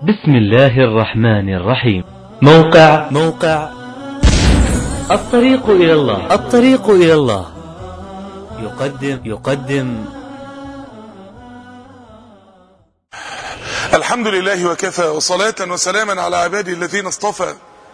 بسم الله الرحمن الرحيم موقع موقع الطريق إلى الله الطريق إلى الله يقدم يقدم الحمد لله وكفى وصلاة وسلاما على عباده الذين اصطفى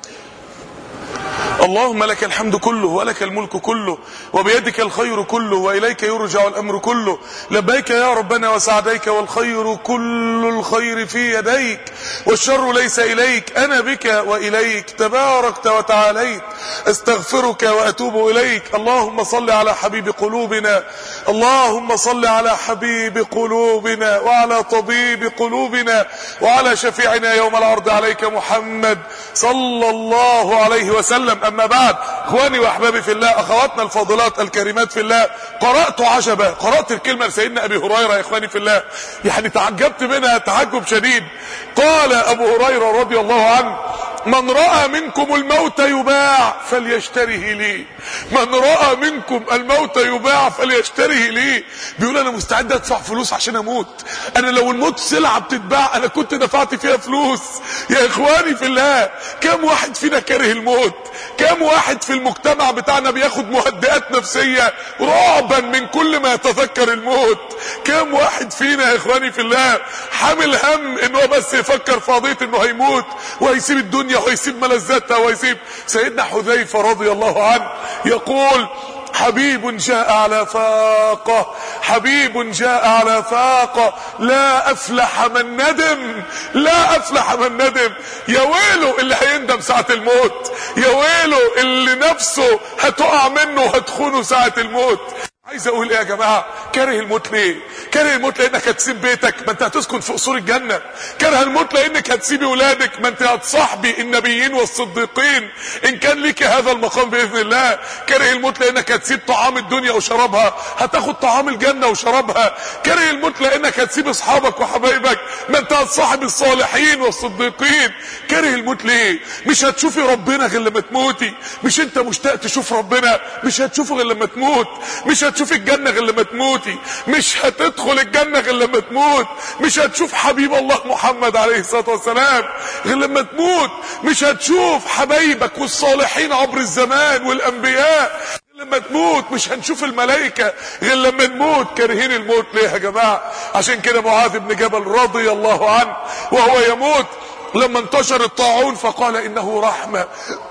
اللهم لك الحمد كله ولك الملك كله وبيدك الخير كله وإليك يرجع الأمر كله لبيك يا ربنا وسعديك والخير كل الخير في يديك والشر ليس إليك أنا بك وإليك تباركت وتعاليت استغفرك وأتوب إليك اللهم صل على حبيب قلوبنا اللهم صل على حبيب قلوبنا وعلى طبيب قلوبنا وعلى شفيعنا يوم العرض عليك محمد صلى الله عليه وسلم أما بعد اخواني واحبابي في الله اخواتنا الفاضلات الكريمات في الله قرأت عجبا قرأت الكلمة لسيدنا ابي هريرة يا اخواني في الله يعني تعجبت منها تعجب شديد قال ابو هريرة رضي الله عنه من رأى منكم الموت يباع فليشتره لي من رأى منكم الموت يباع فليشتره لي بيقول انا مستعد ادفع فلوس عشان اموت انا لو الموت سلعة بتتباع انا كنت دفعت فيها فلوس يا اخواني في الله كم واحد فينا كاره الموت كم واحد في المجتمع بتاعنا بياخد مهدئات نفسية رعبا من كل ما يتذكر الموت كم واحد فينا يا اخواني في الله حامل هم ان هو بس يفكر في قضيه انه هيموت وهيسيب الدنيا وهيسيب ملذاتها وهيسيب سيدنا حذيفه رضي الله عنه يقول حبيب جاء على فاقة حبيب جاء على فاقة لا أفلح من ندم لا أفلح من ندم يا ويله اللي هيندم ساعة الموت يا ويله اللي نفسه هتقع منه وهتخونه ساعة الموت عايز اقول ايه يا جماعه كاره الموت ليه كاره الموت لانك هتسيب بيتك ما انت هتسكن في قصور الجنه كاره الموت لانك هتسيبي ولادك ما انت هتصاحبي النبيين والصديقين ان كان ليك هذا المقام باذن الله كاره الموت لانك هتسيب طعام الدنيا وشرابها هتاخد طعام الجنه وشرابها كاره الموت لانك هتسيب اصحابك وحبايبك ما انت هتصاحب الصالحين والصديقين كاره الموت ليه مش هتشوفي ربنا غير لما تموتي مش انت مشتاق تشوف ربنا مش هتشوفه غير لما تموت مش هتشوف الجنة غير لما تموتي مش هتدخل الجنة غير لما تموت مش هتشوف حبيب الله محمد عليه الصلاة والسلام غير لما تموت مش هتشوف حبايبك والصالحين عبر الزمان والأنبياء غير لما تموت مش هنشوف الملائكة غير لما نموت كارهين الموت ليه يا جماعة عشان كده معاذ بن جبل رضي الله عنه وهو يموت لما انتشر الطاعون فقال إنه رحمة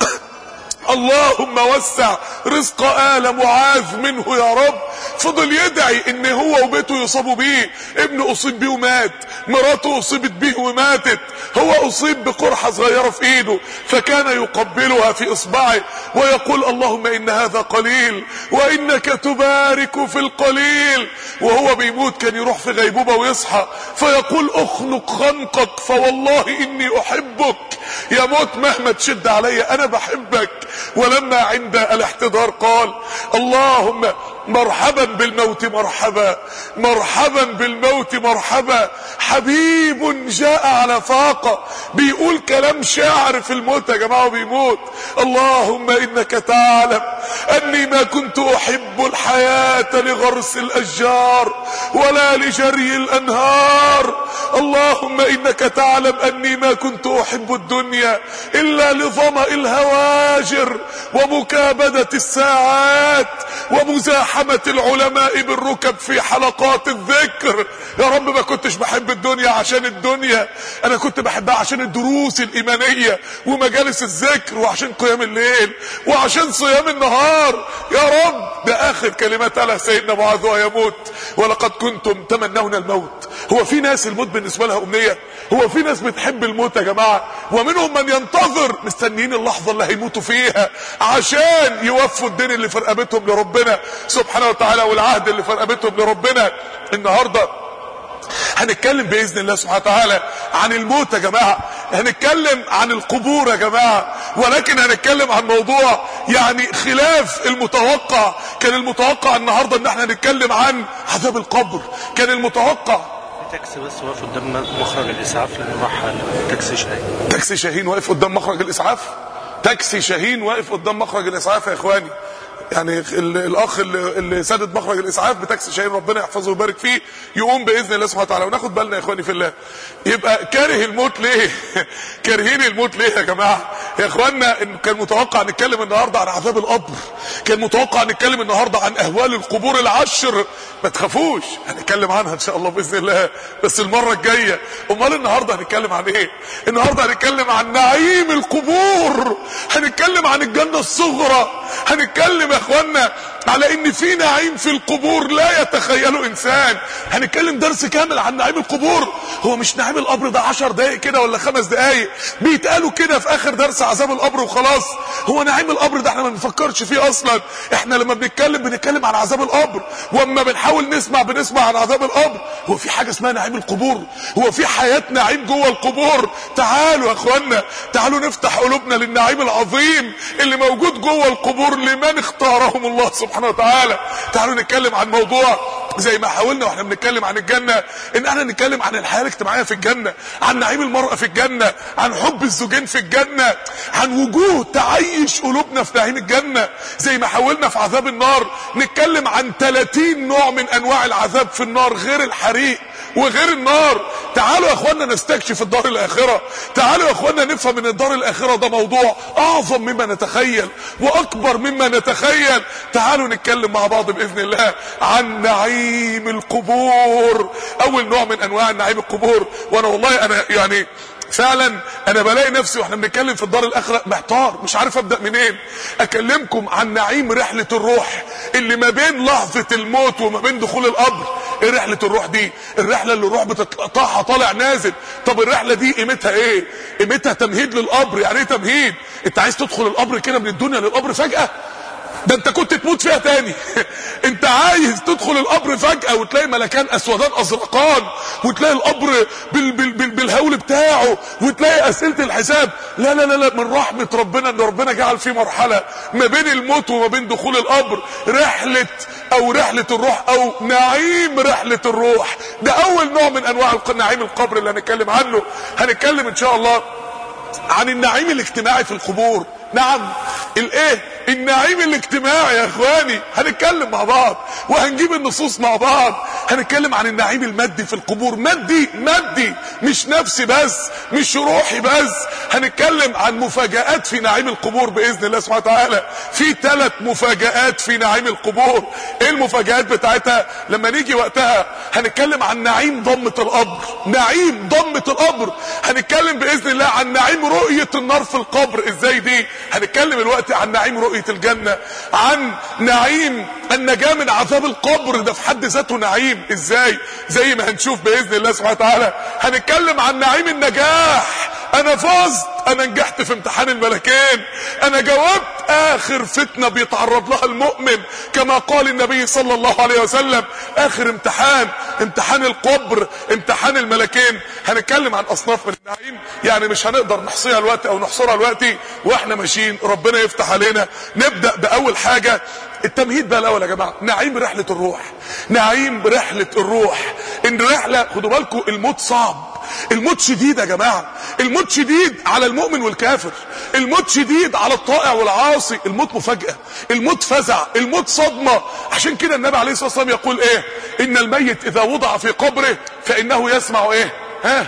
اللهم وسع رزق آل معاذ منه يا رب فضل يدعي ان هو وبيته يصابوا بيه ابنه اصيب بيه ومات مراته اصيبت بيه وماتت هو اصيب بقرحة صغيرة في ايده فكان يقبلها في اصبعه ويقول اللهم ان هذا قليل وانك تبارك في القليل وهو بيموت كان يروح في غيبوبة ويصحى فيقول اخنق خنقك فوالله اني احبك يا موت مهما تشد عليا انا بحبك ولما عند الاحتضار قال اللهم مرحبا بالموت مرحبا مرحبا بالموت مرحبا حبيب جاء على فاقة بيقول كلام شاعر في الموت يا جماعة بيموت اللهم انك تعلم اني ما كنت احب الحياة لغرس الاشجار ولا لجري الانهار اللهم انك تعلم اني ما كنت احب الدنيا الا لظمأ الهواجر ومكابدة الساعات ومزاحمة العلماء بالركب في حلقات الذكر يا رب ما كنتش بحب الدنيا عشان الدنيا انا كنت بحبها عشان الدروس الايمانية ومجالس الذكر وعشان قيام الليل وعشان صيام النهار يا رب ده اخر كلمات قالها سيدنا معاذ وهو يموت ولقد كنتم تمنون الموت هو في ناس الموت بالنسبة لها امنية هو في ناس بتحب الموت يا جماعة ومنهم من ينتظر مستنيين اللحظة اللي هيموتوا فيها عشان يوفوا الدين اللي في رقبتهم لربنا سبحانه وتعالى والعهد اللي في رقبتهم لربنا النهارده هنتكلم باذن الله سبحانه وتعالى عن الموت يا جماعه هنتكلم عن القبور يا جماعه ولكن هنتكلم عن موضوع يعني خلاف المتوقع كان المتوقع النهارده ان احنا نتكلم عن عذاب القبر كان المتوقع تاكسي بس واقف قدام مخرج الاسعاف لانه راح تاكسي شاهين تاكسي شاهين واقف قدام مخرج الاسعاف تاكسي شاهين واقف قدام مخرج الاسعاف يا اخواني يعني ال- الاخ اللي, اللي سدد مخرج الاسعاف بتاكسي شاهين ربنا يحفظه ويبارك فيه يقوم باذن الله سبحانه وتعالى وناخد بالنا يا اخواني في الله يبقى كاره الموت ليه كارهين الموت ليه يا جماعه يا اخوانا إن كان متوقع نتكلم النهارده عن عذاب القبر كان متوقع نتكلم النهارده عن اهوال القبور العشر ما تخافوش هنتكلم عنها ان شاء الله باذن الله بس المره الجايه امال النهارده هنتكلم عن ايه النهارده هنتكلم عن نعيم القبور هنتكلم عن الجنه الصغرى هنتكلم يا اخوانا على ان في نعيم في القبور لا يتخيله انسان هنتكلم درس كامل عن نعيم القبور هو مش نعيم القبر ده عشر دقايق كده ولا خمس دقايق بيتقالوا كده في اخر درس عذاب القبر وخلاص هو نعيم القبر ده احنا ما بنفكرش فيه اصلا احنا لما بنتكلم بنتكلم عن عذاب القبر واما بنحاول نسمع بنسمع عن عذاب القبر هو في حاجه اسمها نعيم القبور هو في حياه نعيم جوه القبور تعالوا يا اخوانا تعالوا نفتح قلوبنا للنعيم العظيم اللي موجود جوه القبور لمن اختارهم الله سبحانه وتعالى تعالوا نتكلم عن موضوع زي ما حاولنا واحنا بنتكلم عن الجنة ان احنا نتكلم عن الحياة الاجتماعية في الجنة عن نعيم المرأة في الجنة عن حب الزوجين في الجنة عن وجوه تعيش قلوبنا في نعيم الجنة زي ما حاولنا في عذاب النار نتكلم عن 30 نوع من انواع العذاب في النار غير الحريق وغير النار تعالوا يا اخوانا نستكشف الدار الاخرة تعالوا يا اخوانا نفهم ان الدار الاخرة ده موضوع اعظم مما نتخيل واكبر مما نتخيل تعالوا نتكلم مع بعض باذن الله عن نعيم القبور اول نوع من انواع نعيم القبور وانا والله انا يعني فعلا انا بلاقي نفسي واحنا بنتكلم في الدار الاخره محتار مش عارف ابدا منين اكلمكم عن نعيم رحله الروح اللي ما بين لحظه الموت وما بين دخول القبر ايه رحله الروح دي الرحله اللي الروح بتقطعها طالع نازل طب الرحله دي قيمتها ايه قيمتها تمهيد للقبر يعني ايه تمهيد انت عايز تدخل القبر كده من الدنيا للقبر فجاه ده انت كنت تموت فيها تاني انت عايز تدخل القبر فجأة وتلاقي ملكان اسودان ازرقان وتلاقي القبر بال بال بال بالهول بتاعه وتلاقي اسئلة الحساب لا لا لا لا من رحمة ربنا ان ربنا جعل في مرحلة ما بين الموت وما بين دخول القبر رحلة او رحلة الروح او نعيم رحلة الروح ده اول نوع من انواع نعيم القبر اللي هنتكلم عنه هنتكلم ان شاء الله عن النعيم الاجتماعي في القبور نعم الايه النعيم الاجتماعي يا اخواني هنتكلم مع بعض وهنجيب النصوص مع بعض هنتكلم عن النعيم المادي في القبور مادي مادي مش نفسي بس مش روحي بس هنتكلم عن مفاجآت في نعيم القبور باذن الله سبحانه وتعالى في ثلاث مفاجآت في نعيم القبور ايه المفاجآت بتاعتها لما نيجي وقتها هنتكلم عن نعيم ضمة القبر نعيم ضمة القبر هنتكلم باذن الله عن نعيم رؤية النار في القبر ازاي دي هنتكلم الوقت عن نعيم رؤية الجنة عن نعيم النجاة من عذاب القبر ده في حد ذاته نعيم ازاي زي ما هنشوف باذن الله سبحانه وتعالى هنتكلم عن نعيم النجاح انا فزت انا نجحت في امتحان الملكين انا جاوبت اخر فتنة بيتعرض لها المؤمن كما قال النبي صلى الله عليه وسلم اخر امتحان امتحان القبر امتحان الملكين هنتكلم عن اصناف من النعيم يعني مش هنقدر نحصيها الوقت او نحصرها الوقت واحنا ماشيين ربنا يفتح علينا نبدأ باول حاجة التمهيد بقى الاول يا جماعه نعيم رحله الروح نعيم رحله الروح ان رحله خدوا بالكم الموت صعب الموت شديد يا جماعه الموت شديد على المؤمن والكافر الموت شديد على الطائع والعاصي الموت مفاجاه الموت فزع الموت صدمه عشان كده النبي عليه الصلاه والسلام يقول ايه ان الميت اذا وضع في قبره فانه يسمع ايه ها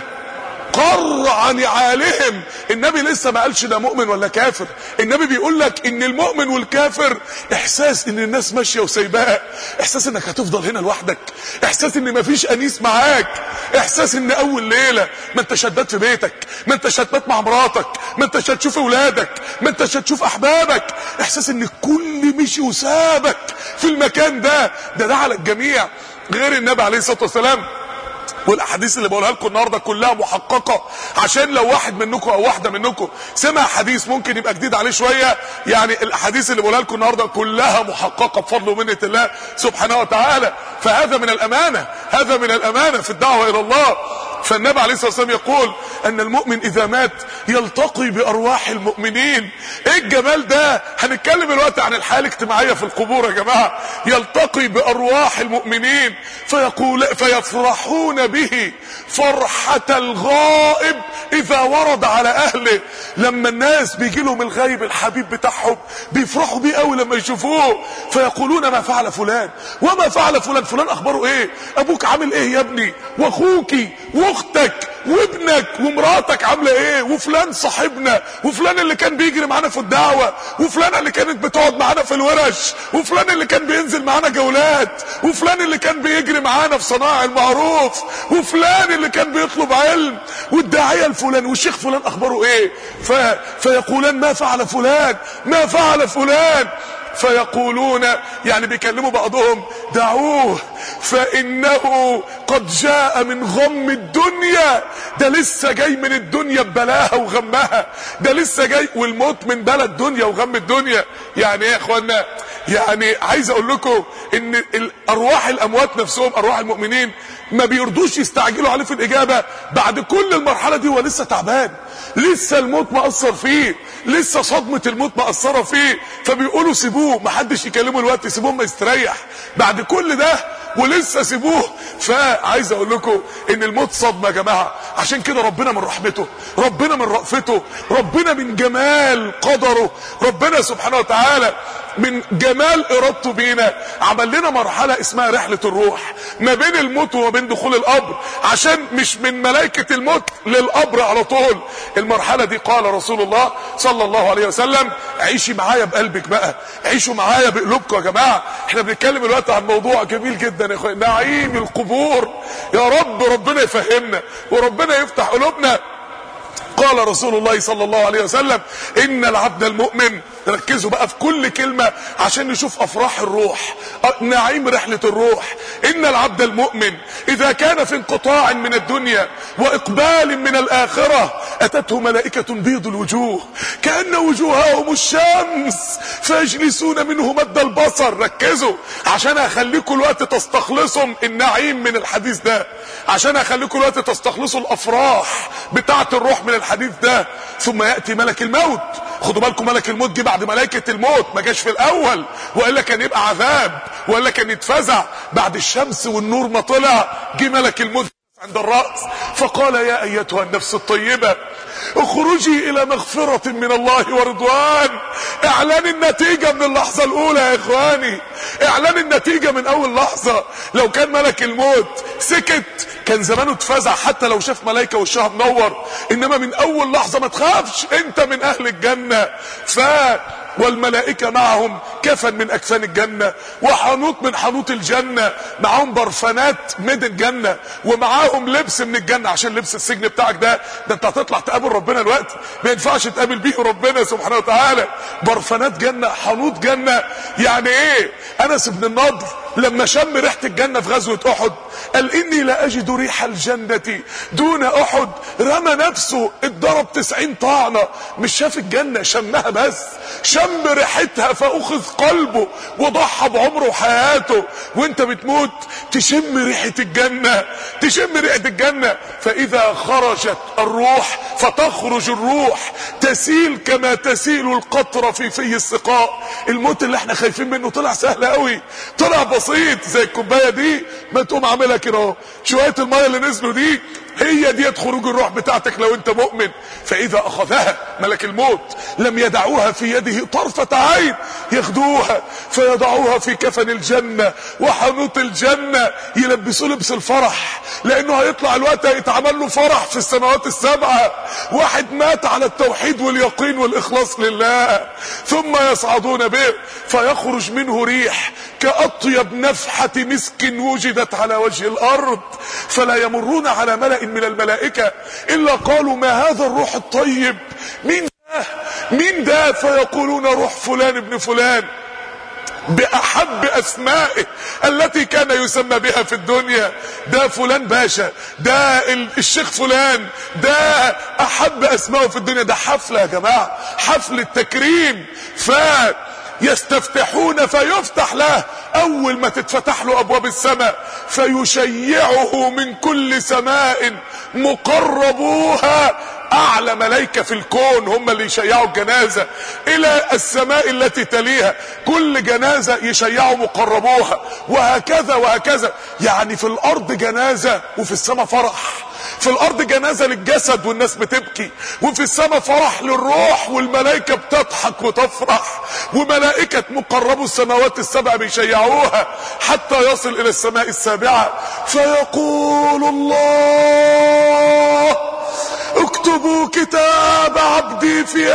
قرع نعالهم النبي لسه ما قالش ده مؤمن ولا كافر النبي بيقول لك ان المؤمن والكافر احساس ان الناس ماشيه وسايباك احساس انك هتفضل هنا لوحدك احساس ان مفيش انيس معاك احساس ان اول ليله ما انتش هتبات في بيتك ما انتش هتبات مع مراتك ما انتش هتشوف اولادك ما انتش هتشوف احبابك احساس ان الكل مشي وسابك في المكان ده ده ده على الجميع غير النبي عليه الصلاه والسلام والاحاديث اللي بقولها لكم النهارده كلها محققه عشان لو واحد منكم او واحده منكم سمع حديث ممكن يبقى جديد عليه شويه يعني الاحاديث اللي بقولها لكم النهارده كلها محققه بفضل ومنه الله سبحانه وتعالى فهذا من الامانه هذا من الامانه في الدعوه الى الله فالنبي عليه الصلاه والسلام يقول ان المؤمن اذا مات يلتقي بارواح المؤمنين ايه الجمال ده هنتكلم الوقت عن الحياه الاجتماعيه في القبور يا جماعه يلتقي بارواح المؤمنين فيقول فيفرحون به فرحه الغائب اذا ورد على اهله لما الناس بيجي لهم الغايب الحبيب بتاعهم بيفرحوا بيه قوي لما يشوفوه فيقولون ما فعل فلان وما فعل فلان فلان اخباره ايه ابوك عامل ايه يا ابني واخوكي واختك وابنك ومراتك عامله ايه وفلان صاحبنا وفلان اللي كان بيجري معانا في الدعوه وفلان اللي كانت بتقعد معانا في الورش وفلان اللي كان بينزل معانا جولات وفلان اللي كان بيجري معانا في صناعه المعروف وفلان اللي كان بيطلب علم والداعيه الفلان والشيخ فلان اخباره ايه ف... فيقولان ما فعل فلان ما فعل فلان فيقولون يعني بيكلموا بعضهم دعوه فانه قد جاء من غم الدنيا ده لسه جاي من الدنيا ببلاها وغمها ده لسه جاي والموت من بلا الدنيا وغم الدنيا يعني ايه يا اخوانا يعني عايز اقول لكم ان ارواح الاموات نفسهم ارواح المؤمنين ما بيرضوش يستعجلوا عليه في الاجابه بعد كل المرحله دي هو لسه تعبان لسه الموت مأثر فيه لسه صدمة الموت مأثرة فيه فبيقولوا سيبوه محدش يكلمه الوقت سيبوه ما يستريح بعد كل ده ولسه سيبوه فعايز اقول لكم ان الموت صدمة يا جماعة عشان كده ربنا من رحمته ربنا من رأفته ربنا من جمال قدره ربنا سبحانه وتعالى من جمال ارادته بينا عمل لنا مرحله اسمها رحله الروح ما بين الموت وما بين دخول القبر عشان مش من ملائكه الموت للقبر على طول المرحله دي قال رسول الله صلى الله عليه وسلم عيشي معايا بقلبك بقى عيشوا معايا بقلوبكم يا جماعه احنا بنتكلم دلوقتي عن موضوع جميل جدا يا اخويا نعيم القبور يا رب ربنا يفهمنا وربنا يفتح قلوبنا قال رسول الله صلى الله عليه وسلم ان العبد المؤمن ركزوا بقى في كل كلمة عشان نشوف افراح الروح نعيم رحلة الروح ان العبد المؤمن اذا كان في انقطاع من الدنيا واقبال من الاخرة اتته ملائكة بيض الوجوه كأن وجوههم الشمس فيجلسون منه مد البصر ركزوا عشان اخليكم الوقت تستخلصوا النعيم من الحديث ده عشان اخليكم الوقت تستخلصوا الافراح بتاعة الروح من الحديث ده ثم يأتي ملك الموت خدوا بالكم ملك الموت جه بعد ملائكة الموت ما جاش في الاول والا كان يبقى عذاب والا كان يتفزع بعد الشمس والنور ما طلع جه ملك الموت عند الرأس فقال يا ايتها النفس الطيبة اخرجي الى مغفرة من الله ورضوان اعلان النتيجة من اللحظة الاولى يا اخواني اعلان النتيجة من اول لحظة لو كان ملك الموت سكت كان زمانه اتفزع حتى لو شاف ملائكة وشها منور انما من اول لحظة ما تخافش انت من اهل الجنة ف والملائكة معهم كفن من أكفان الجنة وحنوط من حنوط الجنة معهم برفانات من الجنة ومعاهم لبس من الجنة عشان لبس السجن بتاعك ده ده انت هتطلع تقابل ربنا الوقت ما ينفعش تقابل بيه ربنا سبحانه وتعالى برفانات جنة حنوط جنة يعني ايه انس بن النضر لما شم ريحة الجنة في غزوة احد قال اني لا اجد ريح الجنة دون احد رمى نفسه اتضرب تسعين طعنة مش شاف الجنة شمها بس شم ريحتها فاخذ قلبه وضحى بعمره وحياته وانت بتموت تشم ريحة الجنة تشم ريحة الجنة فاذا خرجت الروح فتخرج الروح تسيل كما تسيل القطرة في في السقاء الموت اللي احنا خايفين منه طلع سهل قوي طلع بسيط زي الكوباية دي ما تقوم عاملها كده اهو شوية المية اللي نزلوا دي هي ديت خروج الروح بتاعتك لو انت مؤمن فاذا اخذها ملك الموت لم يدعوها في يده طرفة عين ياخدوها فيضعوها في كفن الجنة وحنوط الجنة يلبسوا لبس الفرح لانه هيطلع الوقت هيتعمل له فرح في السماوات السبعة واحد مات على التوحيد واليقين والاخلاص لله ثم يصعدون به فيخرج منه ريح كاطيب نفحة مسك وجدت على وجه الارض فلا يمرون على ملأ من الملائكة الا قالوا ما هذا الروح الطيب مين ده مين ده فيقولون روح فلان ابن فلان باحب اسمائه التي كان يسمى بها في الدنيا ده فلان باشا ده الشيخ فلان ده احب اسمائه في الدنيا ده حفلة يا جماعة حفل التكريم ف يستفتحون فيفتح له اول ما تتفتح له ابواب السماء فيشيعه من كل سماء مقربوها اعلى ملائكة في الكون هم اللي يشيعوا الجنازة الى السماء التي تليها كل جنازة يشيعوا مقربوها وهكذا وهكذا يعني في الارض جنازة وفي السماء فرح في الارض جنازة للجسد والناس بتبكي وفي السماء فرح للروح والملائكة بتضحك وتفرح وملائكة مقربو السماوات السبع بيشيعوها حتى يصل الى السماء السابعة فيقول الله اكتبوا كتاب عبدي في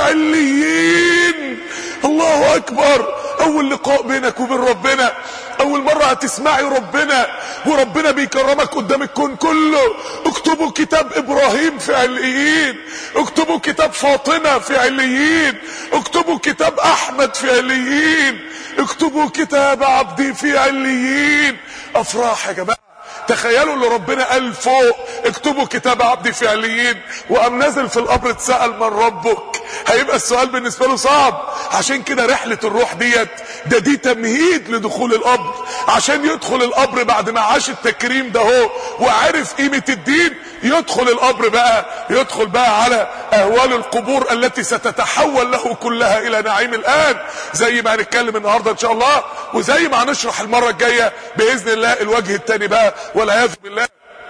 عليين الله اكبر اول لقاء بينك وبين ربنا اول مرة هتسمعي ربنا وربنا بيكرمك قدام الكون كله اكتبوا كتاب ابراهيم في عليين اكتبوا كتاب فاطمة في عليين اكتبوا كتاب احمد في عليين اكتبوا كتاب عبدي في عليين افراح يا جماعة تخيلوا اللي ربنا قال فوق اكتبوا كتاب عبدي في عليين وقام نازل في القبر اتسأل من ربك هيبقى السؤال بالنسبة له صعب عشان كده رحلة الروح ديت ده دي تمهيد لدخول القبر عشان يدخل القبر بعد ما عاش التكريم ده هو وعرف قيمة الدين يدخل القبر بقى يدخل بقى على اهوال القبور التي ستتحول له كلها الى نعيم الان زي ما هنتكلم النهارده ان شاء الله وزي ما هنشرح المره الجايه باذن الله الوجه الثاني بقى والعياذ بالله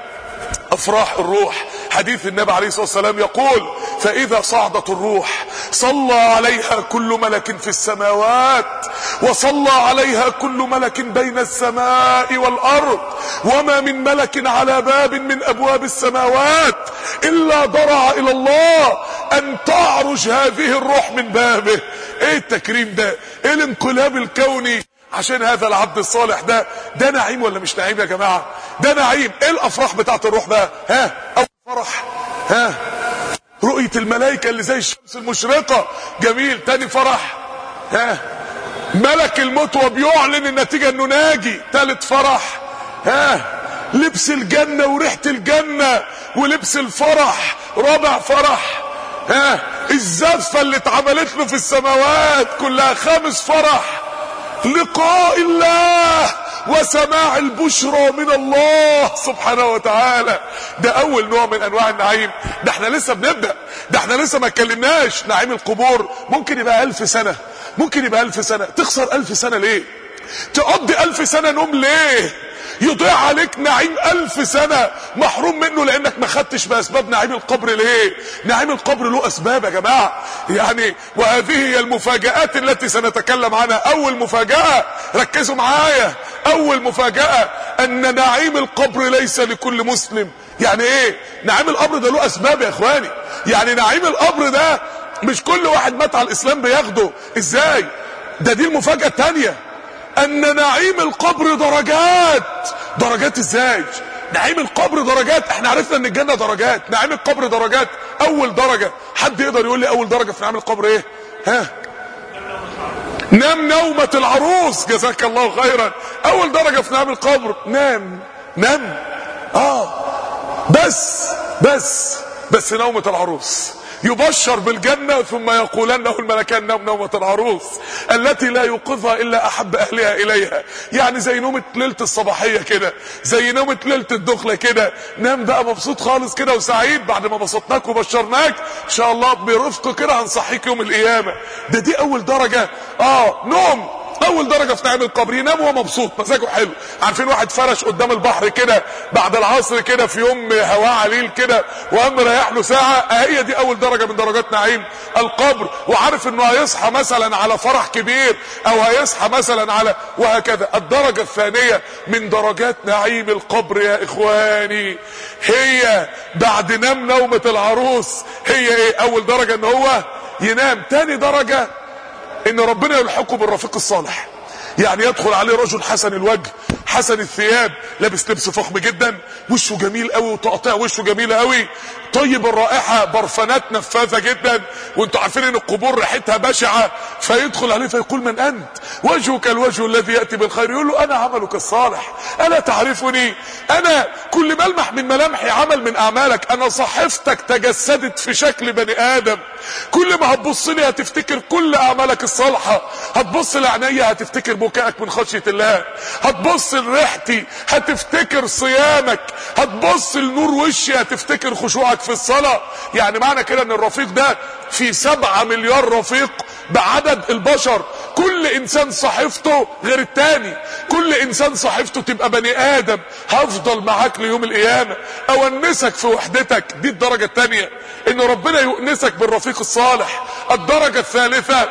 افراح الروح حديث النبي عليه الصلاه والسلام يقول فاذا صعدت الروح صلى عليها كل ملك في السماوات وصلى عليها كل ملك بين السماء والارض وما من ملك على باب من ابواب السماوات الا ضرع الى الله ان تعرج هذه الروح من بابه ايه التكريم ده ايه الانقلاب الكوني عشان هذا العبد الصالح ده ده نعيم ولا مش نعيم يا جماعة ده نعيم ايه الافراح بتاعت الروح بقى ها اول فرح ها رؤية الملائكة اللي زي الشمس المشرقة جميل تاني فرح ها ملك الموت وبيعلن النتيجة انه ناجي تالت فرح ها لبس الجنة وريحة الجنة ولبس الفرح رابع فرح ها الزفة اللي اتعملت له في السماوات كلها خامس فرح لقاء الله وسماع البشرى من الله سبحانه وتعالى ده اول نوع من انواع النعيم ده احنا لسه بنبدأ ده احنا لسه ما اتكلمناش نعيم القبور ممكن يبقى الف سنة ممكن يبقى الف سنة تخسر الف سنة ليه تقضي الف سنة نوم ليه يضيع عليك نعيم الف سنة محروم منه لانك ما خدتش باسباب نعيم القبر ليه نعيم القبر له اسباب يا جماعة يعني وهذه هي المفاجآت التي سنتكلم عنها اول مفاجأة ركزوا معايا اول مفاجأة ان نعيم القبر ليس لكل مسلم يعني ايه نعيم القبر ده له اسباب يا اخواني يعني نعيم القبر ده مش كل واحد مات على الاسلام بياخده ازاي ده دي المفاجأة التانية ان نعيم القبر درجات درجات ازاي نعيم القبر درجات احنا عرفنا ان الجنة درجات نعيم القبر درجات اول درجة حد يقدر يقول لي اول درجة في نعيم القبر ايه ها نام نومة العروس جزاك الله خيرا اول درجة في نعيم القبر نام نام اه بس بس بس نومة العروس يبشر بالجنة ثم يقولن له الملكان نوم نومة العروس التي لا يوقظها إلا أحب أهلها إليها يعني زي نومة ليلة الصباحية كده زي نومة ليلة الدخلة كده نام بقى مبسوط خالص كده وسعيد بعد ما بسطناك وبشرناك إن شاء الله برفق كده هنصحيك يوم القيامة ده دي أول درجة آه نوم اول درجة في نعيم القبر ينام وهو مبسوط مزاجه حلو عارفين واحد فرش قدام البحر كده بعد العصر كده في يوم هواء عليل كده وقام رايح له ساعة هي دي اول درجة من درجات نعيم القبر وعارف انه هيصحى مثلا على فرح كبير او هيصحى مثلا على وهكذا الدرجة الثانية من درجات نعيم القبر يا اخواني هي بعد نام نومة العروس هي ايه اول درجة ان هو ينام تاني درجة ان ربنا يلحقه بالرفيق الصالح يعني يدخل عليه رجل حسن الوجه حسن الثياب لابس لبس فخم جدا وشه جميل قوي وتقطيع وشه جميله قوي طيب الرائحه برفانات نفاذه جدا وانتوا عارفين ان القبور ريحتها بشعه فيدخل عليه فيقول من انت وجهك الوجه الذي ياتي بالخير يقول له انا عملك الصالح الا تعرفني انا كل ملمح من ملامحي عمل من اعمالك انا صحيفتك تجسدت في شكل بني ادم كل ما هتبص لي هتفتكر كل اعمالك الصالحه هتبص لعينيا هتفتكر بكائك من خشيه الله هتبص لريحتي هتفتكر صيامك هتبص لنور وشي هتفتكر خشوعك في الصلاه يعني معنى كده ان الرفيق ده في سبعة مليار رفيق بعدد البشر كل انسان صحيفته غير التاني كل انسان صحيفته تبقى بني ادم هفضل معاك ليوم القيامة اونسك في وحدتك دي الدرجة التانية ان ربنا يؤنسك بالرفيق الصالح الدرجة الثالثة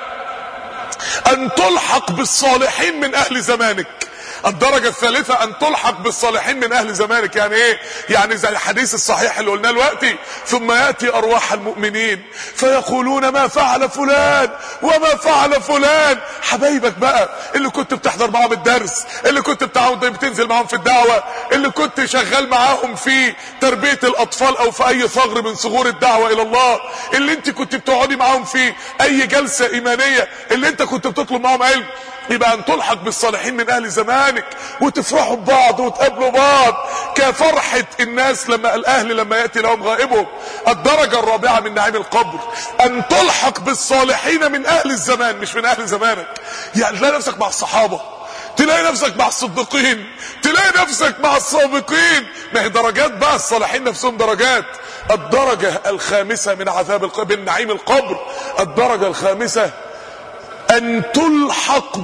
ان تلحق بالصالحين من اهل زمانك الدرجة الثالثة ان تلحق بالصالحين من اهل زمانك يعني ايه يعني زي الحديث الصحيح اللي قلناه دلوقتي ثم ياتي ارواح المؤمنين فيقولون ما فعل فلان وما فعل فلان حبايبك بقى اللي كنت بتحضر معاهم الدرس اللي كنت بتاعهم بتنزل معاهم في الدعوة اللي كنت شغال معاهم في تربية الاطفال او في اي ثغر من ثغور الدعوة الى الله اللي انت كنت بتقعدي معاهم في اي جلسة ايمانية اللي انت كنت بتطلب معاهم علم يبقى ان تلحق بالصالحين من اهل زمانك وتفرحوا ببعض وتقابلوا بعض كفرحة الناس لما الاهل لما يأتي لهم غائبهم الدرجة الرابعة من نعيم القبر ان تلحق بالصالحين من اهل الزمان مش من اهل زمانك يعني تلاقي نفسك مع الصحابة تلاقي نفسك مع الصديقين تلاقي نفسك مع السابقين ما هي درجات بقى الصالحين نفسهم درجات الدرجة الخامسة من عذاب القبر من نعيم القبر الدرجة الخامسة ان تلحق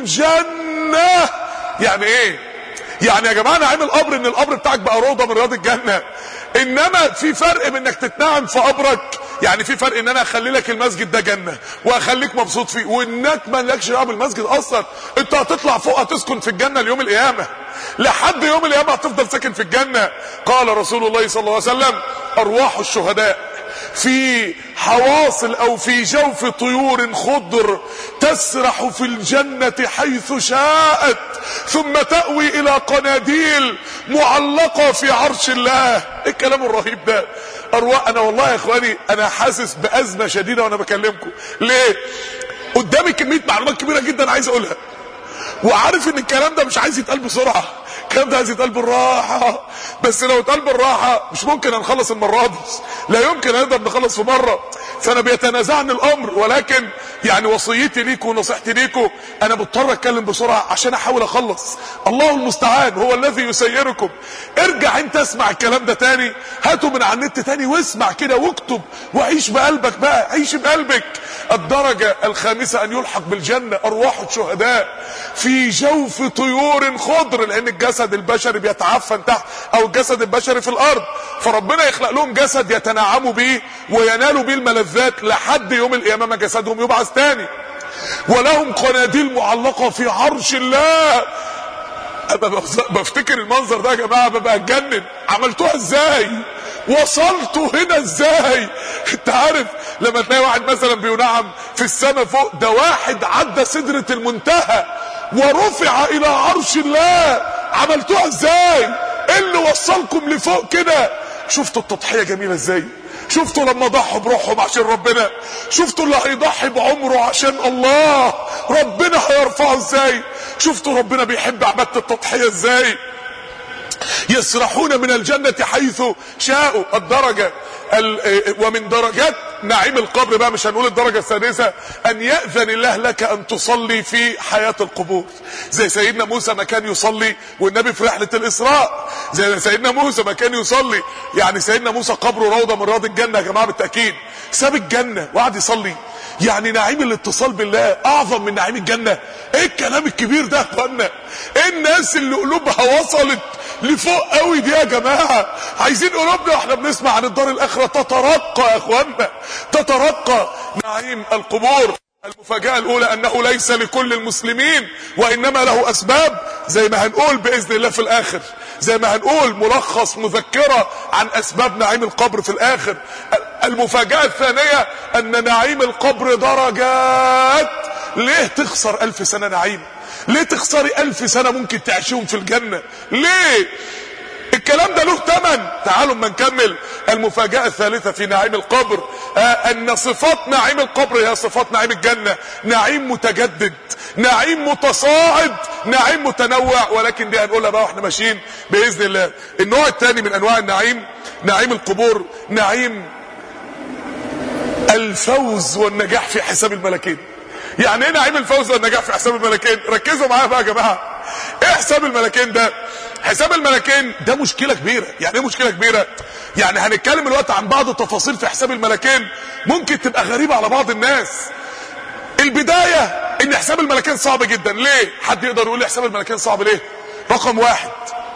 بالجنة يعني ايه يعني يا جماعة نعيم القبر ان القبر بتاعك بقى روضة من رياض الجنة انما في فرق من انك تتنعم في قبرك يعني في فرق ان انا اخلي لك المسجد ده جنة واخليك مبسوط فيه وانك ما لكش دعوه بالمسجد اصلا انت هتطلع فوق هتسكن في الجنة ليوم القيامة لحد يوم القيامة هتفضل ساكن في الجنة قال رسول الله صلى الله عليه وسلم ارواح الشهداء في حواصل او في جوف طيور خضر تسرح في الجنة حيث شاءت ثم تأوي الى قناديل معلقة في عرش الله ايه الكلام الرهيب ده ارواح انا والله يا اخواني انا حاسس بازمة شديدة وانا بكلمكم ليه قدامي كمية معلومات كبيرة جدا عايز اقولها وعارف ان الكلام ده مش عايز يتقال بسرعة الكلام ده عايز يتقال بالراحة بس لو اتقال بالراحة مش ممكن هنخلص المرة دي لا يمكن نقدر نخلص في مرة فانا بيتنازعني الامر ولكن يعني وصيتي ليكم ونصيحتي ليكم انا مضطر اتكلم بسرعة عشان احاول اخلص الله المستعان هو الذي يسيركم ارجع انت اسمع الكلام ده تاني هاته من على النت تاني واسمع كده واكتب وعيش بقلبك بقى عيش بقلبك الدرجة الخامسة ان يلحق بالجنة ارواح الشهداء في جوف طيور خضر لان الجسد البشري بيتعفن تحت او الجسد البشري في الارض فربنا يخلق لهم جسد يتنعموا بيه وينالوا بيه الملذات لحد يوم القيامة ما جسدهم يبعث تاني ولهم قناديل معلقة في عرش الله أنا بفتكر المنظر ده يا جماعة ببقى اتجنن عملتوها ازاي وصلتوا هنا ازاي انت عارف لما تلاقي واحد مثلا بينعم في السماء فوق ده واحد عدى سدرة المنتهى ورفع الى عرش الله عملتوها ازاي ايه اللي وصلكم لفوق كده شفتوا التضحية جميلة ازاي شفتوا لما ضحوا بروحهم عشان ربنا شفتوا اللي هيضحي بعمره عشان الله ربنا هيرفعه ازاي شفتوا ربنا بيحب عبادة التضحية ازاي يسرحون من الجنة حيث شاءوا الدرجة ومن درجات نعيم القبر بقى مش هنقول الدرجة السادسة ان يأذن الله لك ان تصلي في حياة القبور زي سيدنا موسى ما كان يصلي والنبي في رحلة الاسراء زي سيدنا موسى ما كان يصلي يعني سيدنا موسى قبره روضة من رياض الجنة يا جماعة بالتأكيد ساب الجنة وقعد يصلي يعني نعيم الاتصال بالله اعظم من نعيم الجنة ايه الكلام الكبير ده يا اخوانا ايه الناس اللي قلوبها وصلت لفوق قوي دي يا جماعة عايزين قلوبنا واحنا بنسمع عن الدار الاخرة تترقى يا اخوانا تترقى نعيم القبور المفاجأة الأولى أنه ليس لكل المسلمين وإنما له أسباب زي ما هنقول بإذن الله في الآخر زي ما هنقول ملخص مذكرة عن أسباب نعيم القبر في الآخر المفاجأة الثانية أن نعيم القبر درجات ليه تخسر ألف سنة نعيم ليه تخسري ألف سنة ممكن تعيشيهم في الجنة ليه الكلام ده له ثمن تعالوا اما نكمل المفاجأة الثالثة في نعيم القبر آه ان صفات نعيم القبر هي صفات نعيم الجنة نعيم متجدد نعيم متصاعد نعيم متنوع ولكن دي هنقولها بقى واحنا ماشيين باذن الله النوع الثاني من انواع النعيم نعيم القبور نعيم الفوز والنجاح في حساب الملكين يعني ايه نعيم الفوز والنجاح في حساب الملكين ركزوا معايا بقى يا جماعه ايه حساب الملكين ده حساب الملكين ده مشكله كبيره يعني ايه مشكله كبيره يعني هنتكلم الوقت عن بعض التفاصيل في حساب الملكين ممكن تبقى غريبه على بعض الناس البدايه ان حساب الملكين صعب جدا ليه حد يقدر يقول لي حساب الملكين صعب ليه رقم واحد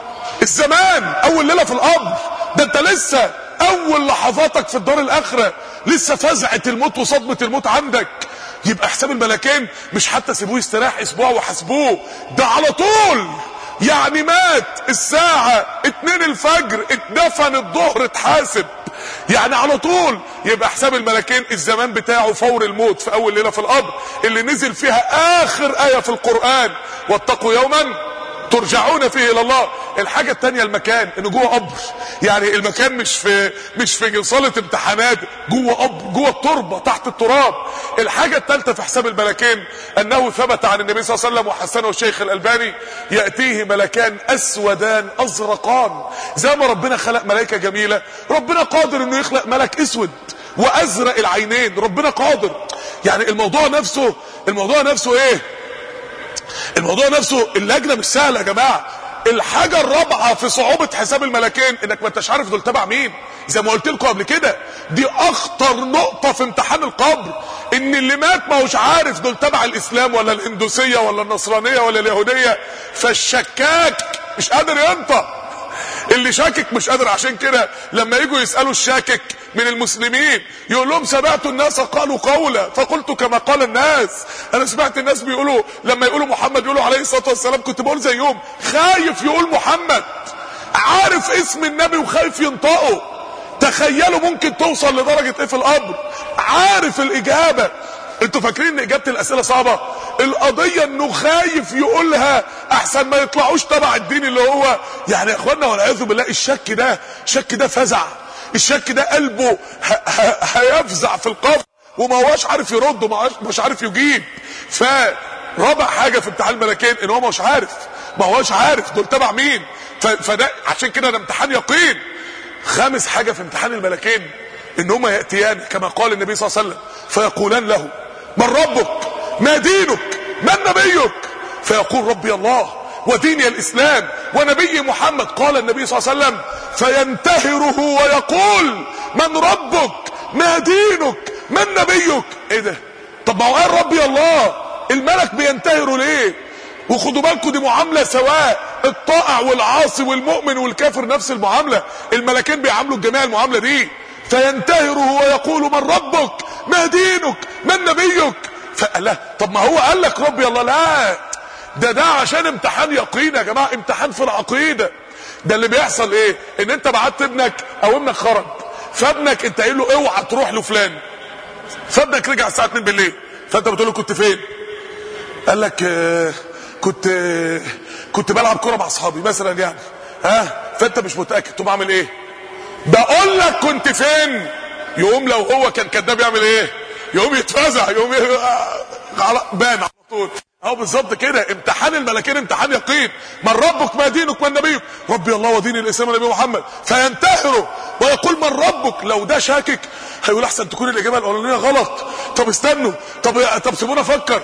الزمان اول ليله في القبر ده انت لسه اول لحظاتك في الدار الاخره لسه فزعه الموت وصدمه الموت عندك يبقى حساب الملكين مش حتى سيبوه يستراح اسبوع وحاسبوه ده على طول يعني مات الساعة اتنين الفجر اتدفن الظهر اتحاسب يعني على طول يبقى حساب الملكين الزمان بتاعه فور الموت في اول ليلة في القبر اللي نزل فيها اخر اية في القرآن واتقوا يوما ترجعون فيه الى الله الحاجة التانية المكان انه جوه قبر يعني المكان مش في مش في صالة امتحانات جوه قبر جوه التربة تحت التراب الحاجة التالتة في حساب الملكين انه ثبت عن النبي صلى الله عليه وسلم وحسنه الشيخ الالباني يأتيه ملكان اسودان ازرقان زي ما ربنا خلق ملائكة جميلة ربنا قادر انه يخلق ملك اسود وازرق العينين ربنا قادر يعني الموضوع نفسه الموضوع نفسه ايه الموضوع نفسه اللجنه مش سهله يا جماعه الحاجه الرابعه في صعوبه حساب الملكين انك ما انتش عارف دول تبع مين زي ما قلت لكم قبل كده دي اخطر نقطه في امتحان القبر ان اللي مات ما هوش عارف دول تبع الاسلام ولا الهندوسيه ولا النصرانيه ولا اليهوديه فالشكاك مش قادر ينطق اللي شاكك مش قادر عشان كده لما يجوا يسالوا الشاكك من المسلمين يقول لهم سمعت الناس قالوا قولا فقلت كما قال الناس انا سمعت الناس بيقولوا لما يقولوا محمد يقولوا عليه الصلاه والسلام كنت بقول زيهم خايف يقول محمد عارف اسم النبي وخايف ينطقه تخيلوا ممكن توصل لدرجه ايه في القبر عارف الاجابه انتوا فاكرين ان اجابه الاسئله صعبه القضيه انه خايف يقولها احسن ما يطلعوش تبع الدين اللي هو يعني يا اخوانا والعياذ بالله الشك ده الشك ده فزع الشك ده قلبه هيفزع في القبر وما هواش عارف يرد وما مش عارف يجيب فرابع حاجه في امتحان الملكين ان هو مش عارف ما هواش عارف دول تبع مين فده عشان كده ده امتحان يقين خامس حاجه في امتحان الملكين ان هما ياتيان كما قال النبي صلى الله عليه وسلم فيقولان له من ربك ما دينك من نبيك فيقول ربي الله وديني الاسلام ونبي محمد قال النبي صلى الله عليه وسلم فينتهره ويقول من ربك ما دينك من نبيك ايه ده طب ما هو قال ربي الله الملك بينتهره ليه وخدوا بالكم دي معاملة سواء الطائع والعاصي والمؤمن والكافر نفس المعاملة الملكين بيعاملوا الجميع المعاملة دي فينتهره ويقول من ربك ما دينك من نبيك فقال له طب ما هو قال لك ربي الله لا ده ده عشان امتحان يقين يا جماعه امتحان في العقيده ده اللي بيحصل ايه ان انت بعت ابنك او ابنك خرج فابنك انت قايل له اوعى تروح لفلان فابنك رجع الساعه 2 بالليل فانت بتقول له كنت فين قال لك آه كنت آه كنت بلعب كوره مع اصحابي مثلا يعني ها فانت مش متاكد تقوم عامل ايه بقول لك كنت فين يقوم لو هو كان كذاب يعمل ايه يقوم يتفزع يقوم ي... على بان على طول اهو بالظبط كده امتحان الملكين امتحان يقين من ربك ما دينك من نبيك ربي الله ودين الاسلام ونبي محمد فينتهره ويقول من ربك لو ده شاكك هيقول احسن تكون الاجابه الاولانيه غلط طب استنوا طب طب سيبونا افكر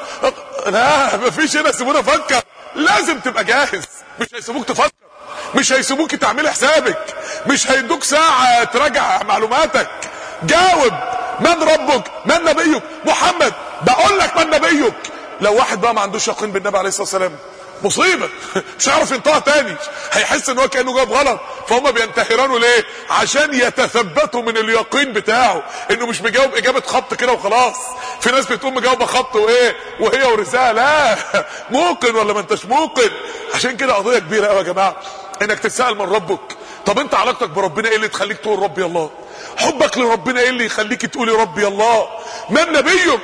لا مفيش هنا سيبونا افكر لازم تبقى جاهز مش هيسيبوك تفكر مش هيسيبوك تعملي حسابك مش هيدوك ساعه تراجع معلوماتك جاوب من ربك من نبيك محمد بقول لك من نبيك لو واحد بقى ما عندوش يقين بالنبي عليه الصلاه والسلام مصيبه مش هيعرف ينطقها تاني هيحس ان هو كانه جاوب غلط فهم بينتهرانه ليه عشان يتثبتوا من اليقين بتاعه انه مش بيجاوب اجابه خط كده وخلاص في ناس بتقوم مجاوبه خط وايه وهي ورساله لا موقن ولا ما انتش موقن عشان كده قضيه كبيره قوي يا جماعه انك تتسال من ربك طب انت علاقتك بربنا ايه اللي تخليك تقول ربي الله حبك لربنا ايه اللي يخليك تقولي ربي الله من نبيك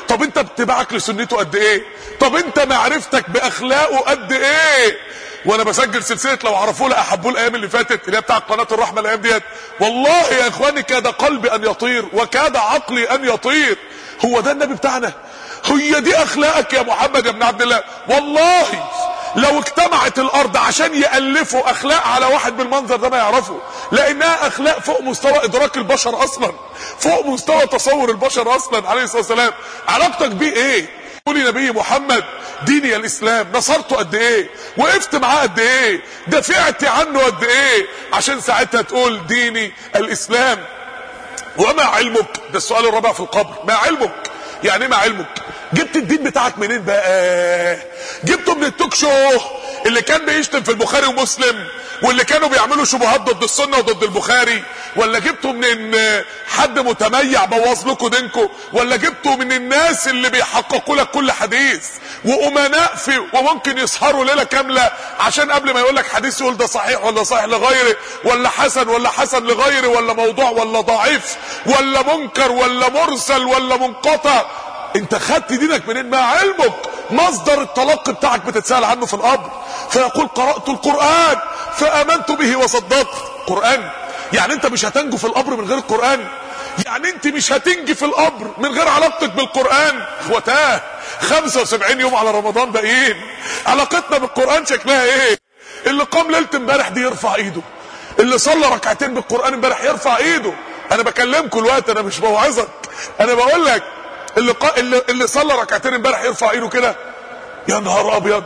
طب انت اتباعك لسنته قد ايه طب انت معرفتك باخلاقه قد ايه وانا بسجل سلسله لو عرفوه لاحبوه الايام اللي فاتت اللي هي بتاع قناه الرحمه الايام ديت والله يا اخواني كاد قلبي ان يطير وكاد عقلي ان يطير هو ده النبي بتاعنا هي دي اخلاقك يا محمد يا ابن عبد الله والله لو اجتمعت الارض عشان يالفوا اخلاق على واحد بالمنظر ده ما يعرفوا لانها اخلاق فوق مستوى ادراك البشر اصلا فوق مستوى تصور البشر اصلا عليه الصلاه والسلام علاقتك بيه ايه قولي نبي محمد ديني الاسلام نصرته قد ايه وقفت معاه قد ايه دافعت عنه قد ايه عشان ساعتها تقول ديني الاسلام وما علمك ده السؤال الرابع في القبر ما علمك يعني ايه ما علمك جبت الدين بتاعك منين بقى جبته من التوك شو اللي كان بيشتم في البخاري ومسلم واللي كانوا بيعملوا شبهات ضد السنه وضد البخاري ولا جبته من حد متميع بوظ لكم دينكم ولا جبته من الناس اللي بيحققوا لك كل حديث وامناء في وممكن يسهروا ليله كامله عشان قبل ما يقول لك حديث يقول ده صحيح ولا صحيح لغيره ولا حسن ولا حسن لغيره ولا موضوع ولا ضعيف ولا منكر ولا مرسل ولا منقطع انت خدت دينك منين ما علمك مصدر التلقي بتاعك بتتسال عنه في القبر فيقول قرات القران فامنت به وصدقت قران يعني انت مش هتنجو في القبر من غير القران يعني انت مش هتنجي في القبر من غير علاقتك بالقران اخوتاه 75 يوم على رمضان باقيين علاقتنا بالقران شكلها ايه اللي قام ليله امبارح دي يرفع ايده اللي صلى ركعتين بالقران امبارح يرفع ايده انا بكلمكم الوقت انا مش بوعظك انا بقول لك اللي قا... اللي, اللي صلى ركعتين امبارح يرفع ايده كده يا نهار ابيض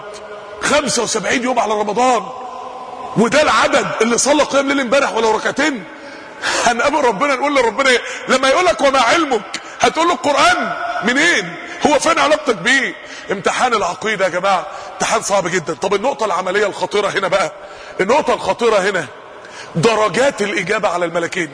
75 يوم على رمضان وده العدد اللي صلى قيام ليل امبارح ولو ركعتين هنقابل ربنا نقول لربنا إيه؟ لما يقول لك وما علمك هتقول له القران منين هو فين علاقتك بيه امتحان العقيده يا جماعه امتحان صعب جدا طب النقطه العمليه الخطيره هنا بقى النقطه الخطيره هنا درجات الاجابه على الملكين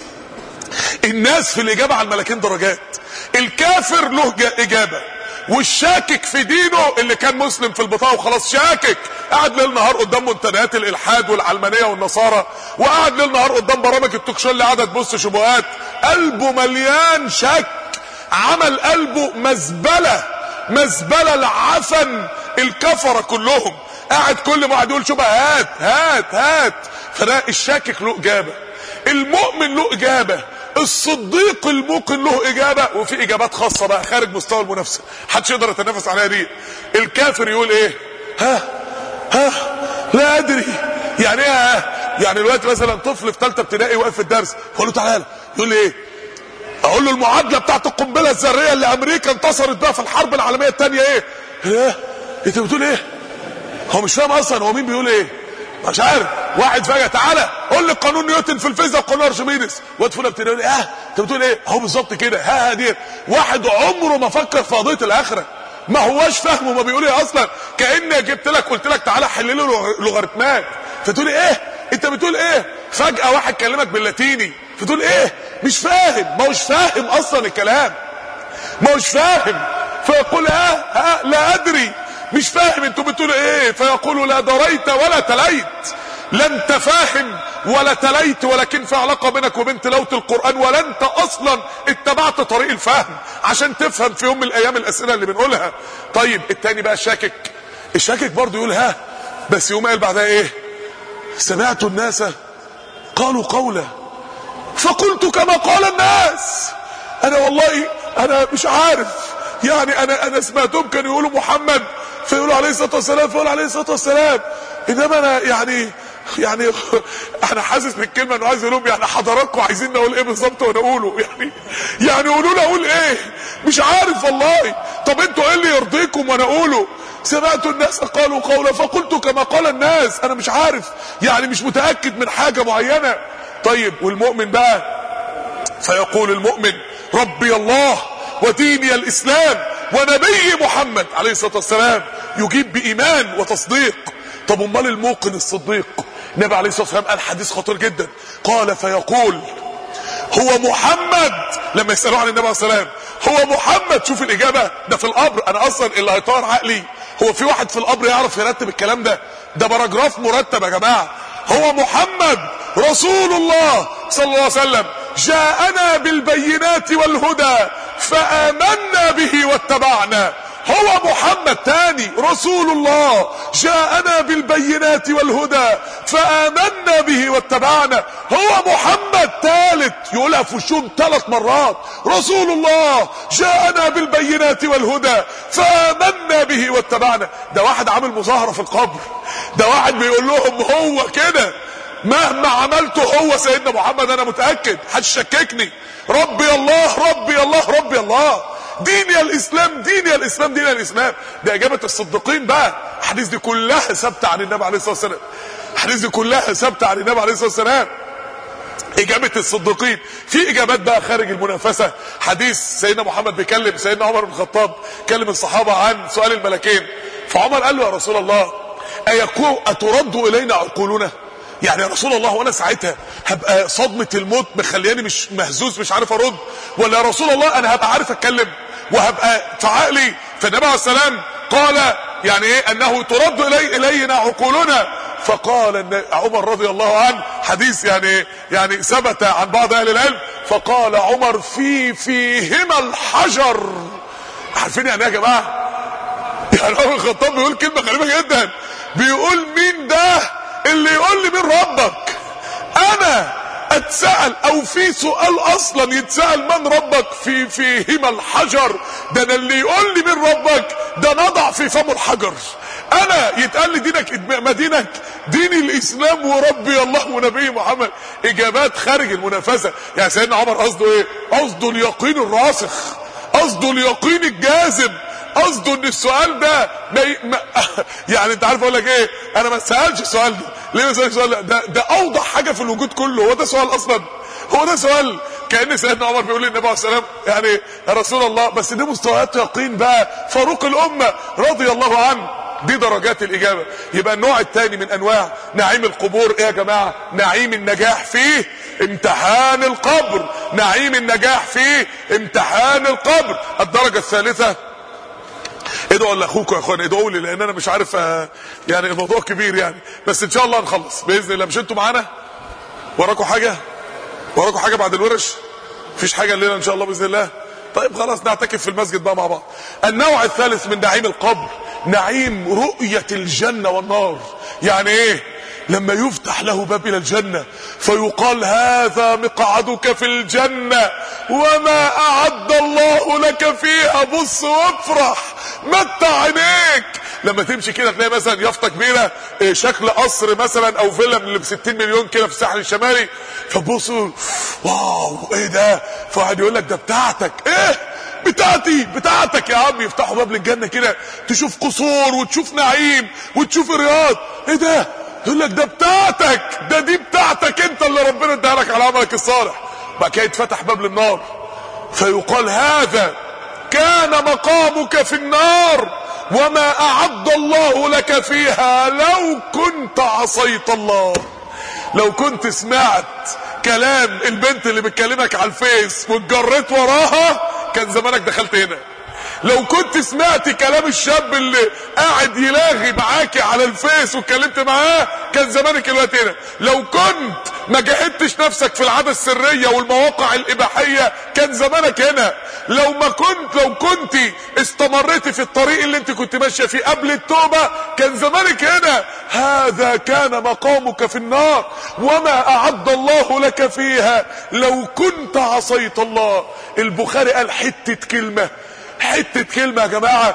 الناس في الاجابه على الملكين درجات الكافر له اجابه والشاكك في دينه اللي كان مسلم في البطاقه وخلاص شاكك قاعد ليل نهار قدام منتديات الالحاد والعلمانيه والنصارى وقاعد ليل نهار قدام برامج التوك شو اللي قاعده تبص شبهات قلبه مليان شك عمل قلبه مزبله مزبله العفن الكفره كلهم قاعد كل ما قاعد يقول شبهات هات هات فده الشاكك له اجابه المؤمن له اجابه الصديق الموقن له اجابه وفي اجابات خاصه بقى خارج مستوى المنافسه محدش يقدر يتنافس عليها دي الكافر يقول ايه ها ها لا ادري يعني ايه ها يعني دلوقتي مثلا طفل في ثالثه ابتدائي واقف في الدرس فقول له تعالى يقول لي ايه اقول له المعادله بتاعت القنبله الذريه اللي امريكا انتصرت بها في الحرب العالميه الثانيه ايه ايه انت بتقول ايه هو مش فاهم اصلا هو مين بيقول ايه مش عارف واحد فجاه تعالى قول لي قانون نيوتن في الفيزياء وقانون ارشميدس واد فلان ابتدى يقول اه انت بتقول ايه اهو بالظبط كده ها ها دي واحد عمره ما فكر في قضيه الاخره ما هواش فاهمه ما بيقول ايه اصلا كاني جبت لك قلت لك تعالى حل لي لوغاريتمات فتقول ايه انت بتقول ايه فجاه واحد كلمك باللاتيني فتقول ايه مش فاهم ما هوش فاهم اصلا الكلام ما هوش فاهم فيقول ها ها لا ادري مش فاهم انتوا بتقولوا ايه فيقول لا دريت ولا تليت لا انت فاهم ولا تليت ولكن في علاقة بينك وبين تلاوة القرآن ولا انت اصلا اتبعت طريق الفهم عشان تفهم في يوم من الايام الاسئلة اللي بنقولها طيب التاني بقى الشاكك الشاكك برضه يقول ها بس يقوم قال بعدها ايه سمعت الناس قالوا قولا فقلت كما قال الناس انا والله انا مش عارف يعني انا انا سمعتهم كانوا يقولوا محمد فيقولوا عليه الصلاه والسلام فيقول عليه الصلاه والسلام انما انا يعني يعني انا حاسس بالكلمه انه عايز يقول يعني حضراتكم عايزين نقول ايه بالظبط وانا اقوله يعني يعني قولوا لي اقول ايه مش عارف والله طب انتوا ايه اللي يرضيكم وانا اقوله سمعت الناس قالوا قولا فقلت كما قال الناس انا مش عارف يعني مش متاكد من حاجه معينه طيب والمؤمن بقى فيقول المؤمن ربي الله وديني الاسلام ونبي محمد عليه الصلاه والسلام يجيب بايمان وتصديق طب امال الموقن الصديق النبي عليه الصلاه والسلام قال حديث خطير جدا قال فيقول هو محمد لما يسالوه عن النبي عليه الصلاه والسلام هو محمد شوف الاجابه ده في القبر انا اصلا اللي هيطار عقلي هو في واحد في القبر يعرف يرتب الكلام ده ده باراجراف مرتب يا جماعه هو محمد رسول الله صلى الله عليه وسلم جاءنا بالبينات والهدى فآمنا به واتبعنا هو محمد تاني رسول الله جاءنا بالبينات والهدى فآمنا به واتبعنا هو محمد ثالث يقولها في وشهم ثلاث مرات رسول الله جاءنا بالبينات والهدى فآمنا به واتبعنا ده واحد عامل مظاهرة في القبر ده واحد بيقول لهم هو كده مهما عملته هو سيدنا محمد انا متأكد هتشككني ربي الله ربي الله ربي الله ديني الاسلام ديني الاسلام ديني الاسلام ده اجابه الصديقين بقى الحديث دي كلها ثابته عن النبي عليه الصلاه والسلام الحديث دي كلها ثابته عن النبي عليه الصلاه والسلام اجابه الصديقين في اجابات بقى خارج المنافسه حديث سيدنا محمد بيكلم سيدنا عمر بن الخطاب كلم الصحابه عن سؤال الملكين فعمر قال له يا رسول الله أيكون أترد إلينا عقولنا يعني يا رسول الله وانا ساعتها هبقى صدمة الموت مخلياني مش مهزوز مش عارف ارد ولا يا رسول الله انا هبقى عارف اتكلم وهبقى في عقلي فالنبي عليه السلام قال يعني ايه انه ترد الي الينا عقولنا فقال ان عمر رضي الله عنه حديث يعني يعني ثبت عن بعض اهل العلم فقال عمر في فيهما الحجر عارفين يعني ايه يا جماعه يعني عمر الخطاب بيقول كلمه غريبه جدا بيقول مين ده اللي يقول لي مين ربك انا اتسأل او في سؤال اصلا يتسأل من ربك في فيهما الحجر ده انا اللي يقول لي مين ربك ده نضع في فمه الحجر انا يتقال لي دينك ما دينك دين الاسلام وربي الله ونبي محمد اجابات خارج المنافسه يعني سيدنا عمر قصده ايه قصده اليقين الراسخ قصده اليقين الجازم قصده ان السؤال ده ما ي... ما يعني انت عارف اقول لك ايه انا ما سالش السؤال ده ليه ما سالش السؤال ده ده, ده اوضح حاجه في الوجود كله هو ده سؤال اصلا هو ده سؤال كان سيدنا عمر بيقول للنبي عليه السلام يعني يا رسول الله بس دي مستويات يقين بقى فاروق الامه رضي الله عنه دي درجات الاجابه يبقى النوع الثاني من انواع نعيم القبور ايه يا جماعه نعيم النجاح فيه امتحان القبر نعيم النجاح فيه امتحان القبر الدرجه الثالثه ادعوا لاخوكم يا اخوان ادعوا لي لان انا مش عارف آه، يعني الموضوع كبير يعني بس ان شاء الله هنخلص باذن الله مش انتوا معانا وراكم حاجه وراكم حاجه بعد الورش مفيش حاجه الليله ان شاء الله باذن الله طيب خلاص نعتكف في المسجد بقى مع بعض النوع الثالث من نعيم القبر نعيم رؤيه الجنه والنار يعني ايه لما يفتح له باب الى الجنة فيقال هذا مقعدك في الجنة وما اعد الله لك فيها بص وافرح متع عينيك لما تمشي كده تلاقي مثلا يافطه كبيره إيه، شكل قصر مثلا او فيلا من اللي ب 60 مليون كده في الساحل الشمالي فتبص واو ايه ده فواحد يقول لك ده بتاعتك ايه بتاعتي بتاعتك يا عم يفتحوا باب للجنه كده تشوف قصور وتشوف نعيم وتشوف رياض ايه ده يقول لك ده بتاعتك ده دي بتاعتك انت اللي ربنا اداها لك على عملك الصالح بقى كده يتفتح باب للنار فيقال هذا كان مقامك في النار وما اعد الله لك فيها لو كنت عصيت الله لو كنت سمعت كلام البنت اللي بتكلمك على الفيس واتجريت وراها كان زمانك دخلت هنا لو كنت سمعت كلام الشاب اللي قاعد يلاغي معاكي على الفيس واتكلمت معاه كان زمانك الوقت هنا لو كنت ما جهدتش نفسك في العادة السرية والمواقع الإباحية كان زمانك هنا لو ما كنت لو كنت استمريت في الطريق اللي انت كنت ماشية فيه قبل التوبة كان زمانك هنا هذا كان مقامك في النار وما أعد الله لك فيها لو كنت عصيت الله البخاري قال حتة كلمة حتة كلمة يا جماعة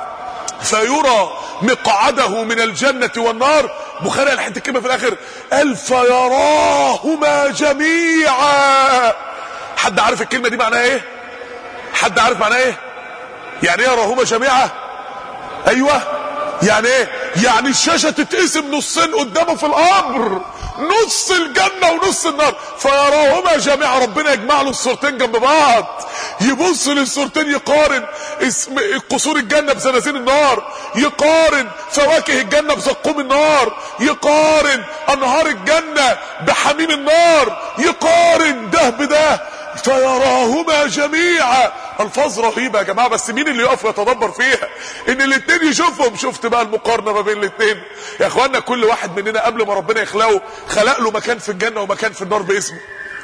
فيرى مقعده من الجنة والنار بخاري قال حتة كلمة في الآخر قال فيراهما جميعا حد عارف الكلمة دي معناها ايه حد عارف معناها ايه يعني ايه يراهما جميعا ايوه يعني ايه يعني الشاشة تتقسم نصين قدامه في القبر نص الجنة ونص النار فيراهما جميعا ربنا يجمع له الصورتين جنب بعض يبص للصورتين يقارن اسم قصور الجنة بزنازين النار يقارن فواكه الجنة بزقوم النار يقارن انهار الجنة بحميم النار يقارن ده بده فيراهما جميعا الفاظ رهيبة يا جماعة بس مين اللي يقف ويتدبر فيها ان الاتنين يشوفهم شفت بقى المقارنة ما بين الاتنين يا اخوانا كل واحد مننا قبل ما ربنا يخلقه خلق له مكان في الجنة ومكان في النار باسمه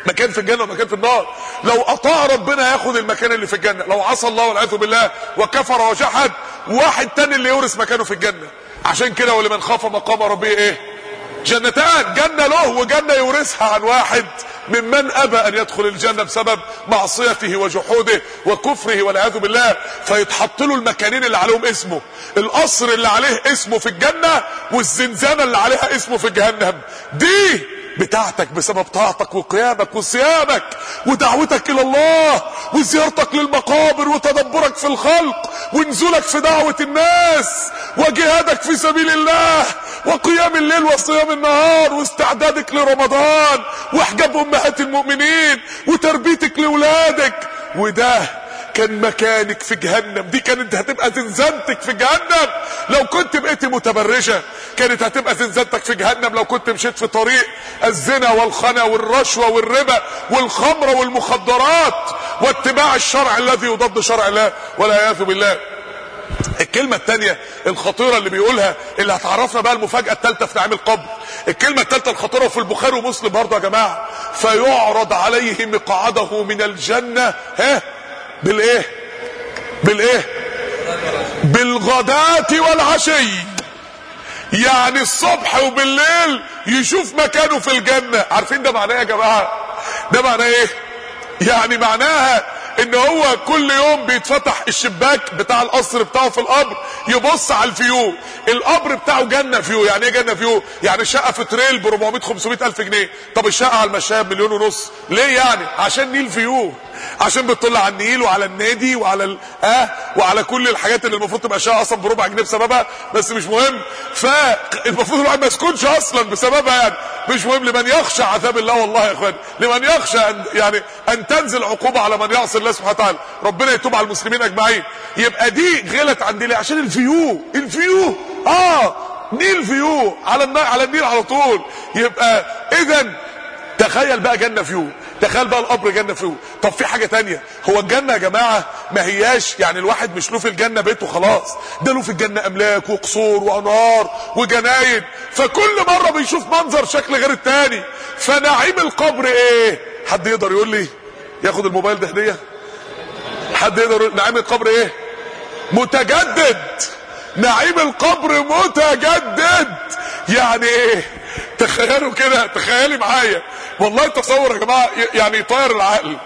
مكان في الجنه ومكان في النار لو اطاع ربنا ياخد المكان اللي في الجنه لو عصى الله والعياذ بالله وكفر وجحد واحد تاني اللي يورث مكانه في الجنه عشان كده ولمن خاف مقام ربه ايه جنتان جنه له وجنه يورثها عن واحد ممن ابى ان يدخل الجنه بسبب معصيته وجحوده وكفره والعياذ بالله فيتحط له المكانين اللي عليهم اسمه القصر اللي عليه اسمه في الجنه والزنزانه اللي عليها اسمه في جهنم دي بتاعتك بسبب طاعتك وقيامك وصيامك ودعوتك الى الله وزيارتك للمقابر وتدبرك في الخلق ونزولك في دعوة الناس وجهادك في سبيل الله وقيام الليل وصيام النهار واستعدادك لرمضان واحجاب امهات المؤمنين وتربيتك لاولادك وده كان مكانك في جهنم دي كانت هتبقى زنزانتك في جهنم لو كنت بقيت متبرجة كانت هتبقى زنزانتك في جهنم لو كنت مشيت في طريق الزنا والخنا والرشوة والربا والخمرة والمخدرات واتباع الشرع الذي يضد شرع الله والعياذ بالله الكلمة الثانية الخطيرة اللي بيقولها اللي هتعرفنا بقى المفاجأة الثالثة في نعيم القبر الكلمة الثالثة الخطيرة في البخاري ومسلم برضه يا جماعة فيعرض عليه مقعده من الجنة ها بالايه بالايه بالغداة والعشي يعني الصبح وبالليل يشوف مكانه في الجنة عارفين ده معناه يا جماعة ده معناه ايه يعني معناها ان هو كل يوم بيتفتح الشباك بتاع القصر بتاعه في القبر يبص على الفيو القبر بتاعه جنه فيو يعني ايه جنه فيو يعني الشقه في تريل ب 400 500 الف جنيه طب الشقه على المشايه بمليون ونص ليه يعني عشان نيل فيو عشان بتطل على النيل وعلى النادي وعلى ال... اه وعلى كل الحاجات اللي المفروض تبقى شقه اصلا بربع جنيه بسببها بس مش مهم فالمفروض الواحد ما يسكنش اصلا بسببها يعني مش مهم لمن يخشى عذاب الله والله يا اخوان لمن يخشى أن يعني ان تنزل عقوبه على من يعصي الله سبحانه وتعالى ربنا يتوب على المسلمين اجمعين يبقى دي غلط عند ليه عشان الفيو الفيو اه نيل فيو على النيل على النيل على طول يبقى اذا تخيل بقى جنه فيو تخيل بقى القبر جنه فيه طب في حاجه تانية هو الجنه يا جماعه ما هياش يعني الواحد مش له في الجنه بيته خلاص ده له في الجنه املاك وقصور وانهار وجناين فكل مره بيشوف منظر شكل غير التاني فنعيم القبر ايه حد يقدر يقول لي ياخد الموبايل ده هديه حد يقدر يقول نعيم القبر ايه متجدد نعيم القبر متجدد يعني ايه تخيلوا كده تخيلي معايا والله تصور يا جماعه يعني يطير العقل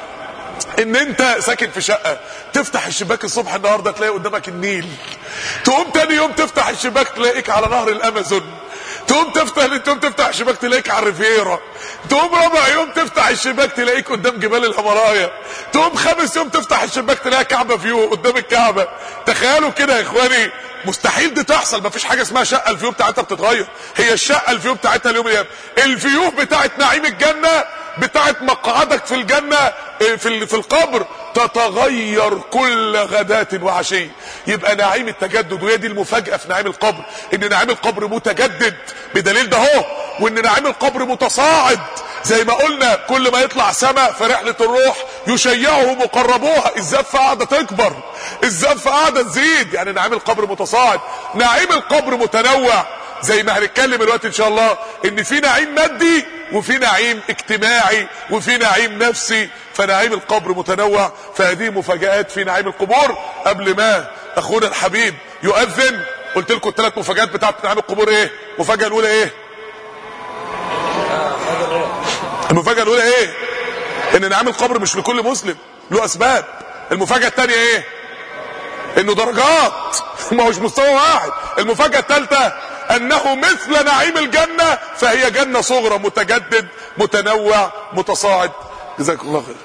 ان انت ساكن في شقه تفتح الشباك الصبح النهارده تلاقي قدامك النيل تقوم تاني يوم تفتح الشباك تلاقيك على نهر الامازون تقوم تفتح تقوم تفتح الشباك تلاقيك على الريفيرا تقوم رابع يوم تفتح الشباك تلاقيك قدام جبال الهيمالايا تقوم خامس يوم تفتح الشباك تلاقي كعبه فيو قدام الكعبه تخيلوا كده يا اخواني مستحيل دي تحصل مفيش حاجه اسمها شقه الفيو بتاعتها بتتغير هي الشقه الفيو بتاعتها اليوم الايام الفيو بتاعت نعيم الجنه بتاعت مقعدك في الجنه في في القبر تتغير كل غداة وعشي يبقى نعيم التجدد وهي دي المفاجأة في نعيم القبر ان نعيم القبر متجدد بدليل ده هو وان نعيم القبر متصاعد زي ما قلنا كل ما يطلع سماء في رحلة الروح يشيعه مقربوها الزفة قاعدة تكبر الزفة قاعدة تزيد يعني نعيم القبر متصاعد نعيم القبر متنوع زي ما هنتكلم دلوقتي ان شاء الله ان في نعيم مادي وفي نعيم اجتماعي وفي نعيم نفسي فنعيم القبر متنوع فهذه مفاجآت في نعيم القبور قبل ما اخونا الحبيب يؤذن قلت لكم الثلاث مفاجآت بتاعت نعيم القبور ايه المفاجأة الاولى ايه المفاجأة الاولى ايه ان نعيم القبر مش لكل مسلم له اسباب المفاجأة الثانية ايه انه درجات ما هوش مستوى واحد المفاجأة الثالثة انه مثل نعيم الجنة فهي جنة صغرى متجدد متنوع متصاعد جزاك الله خير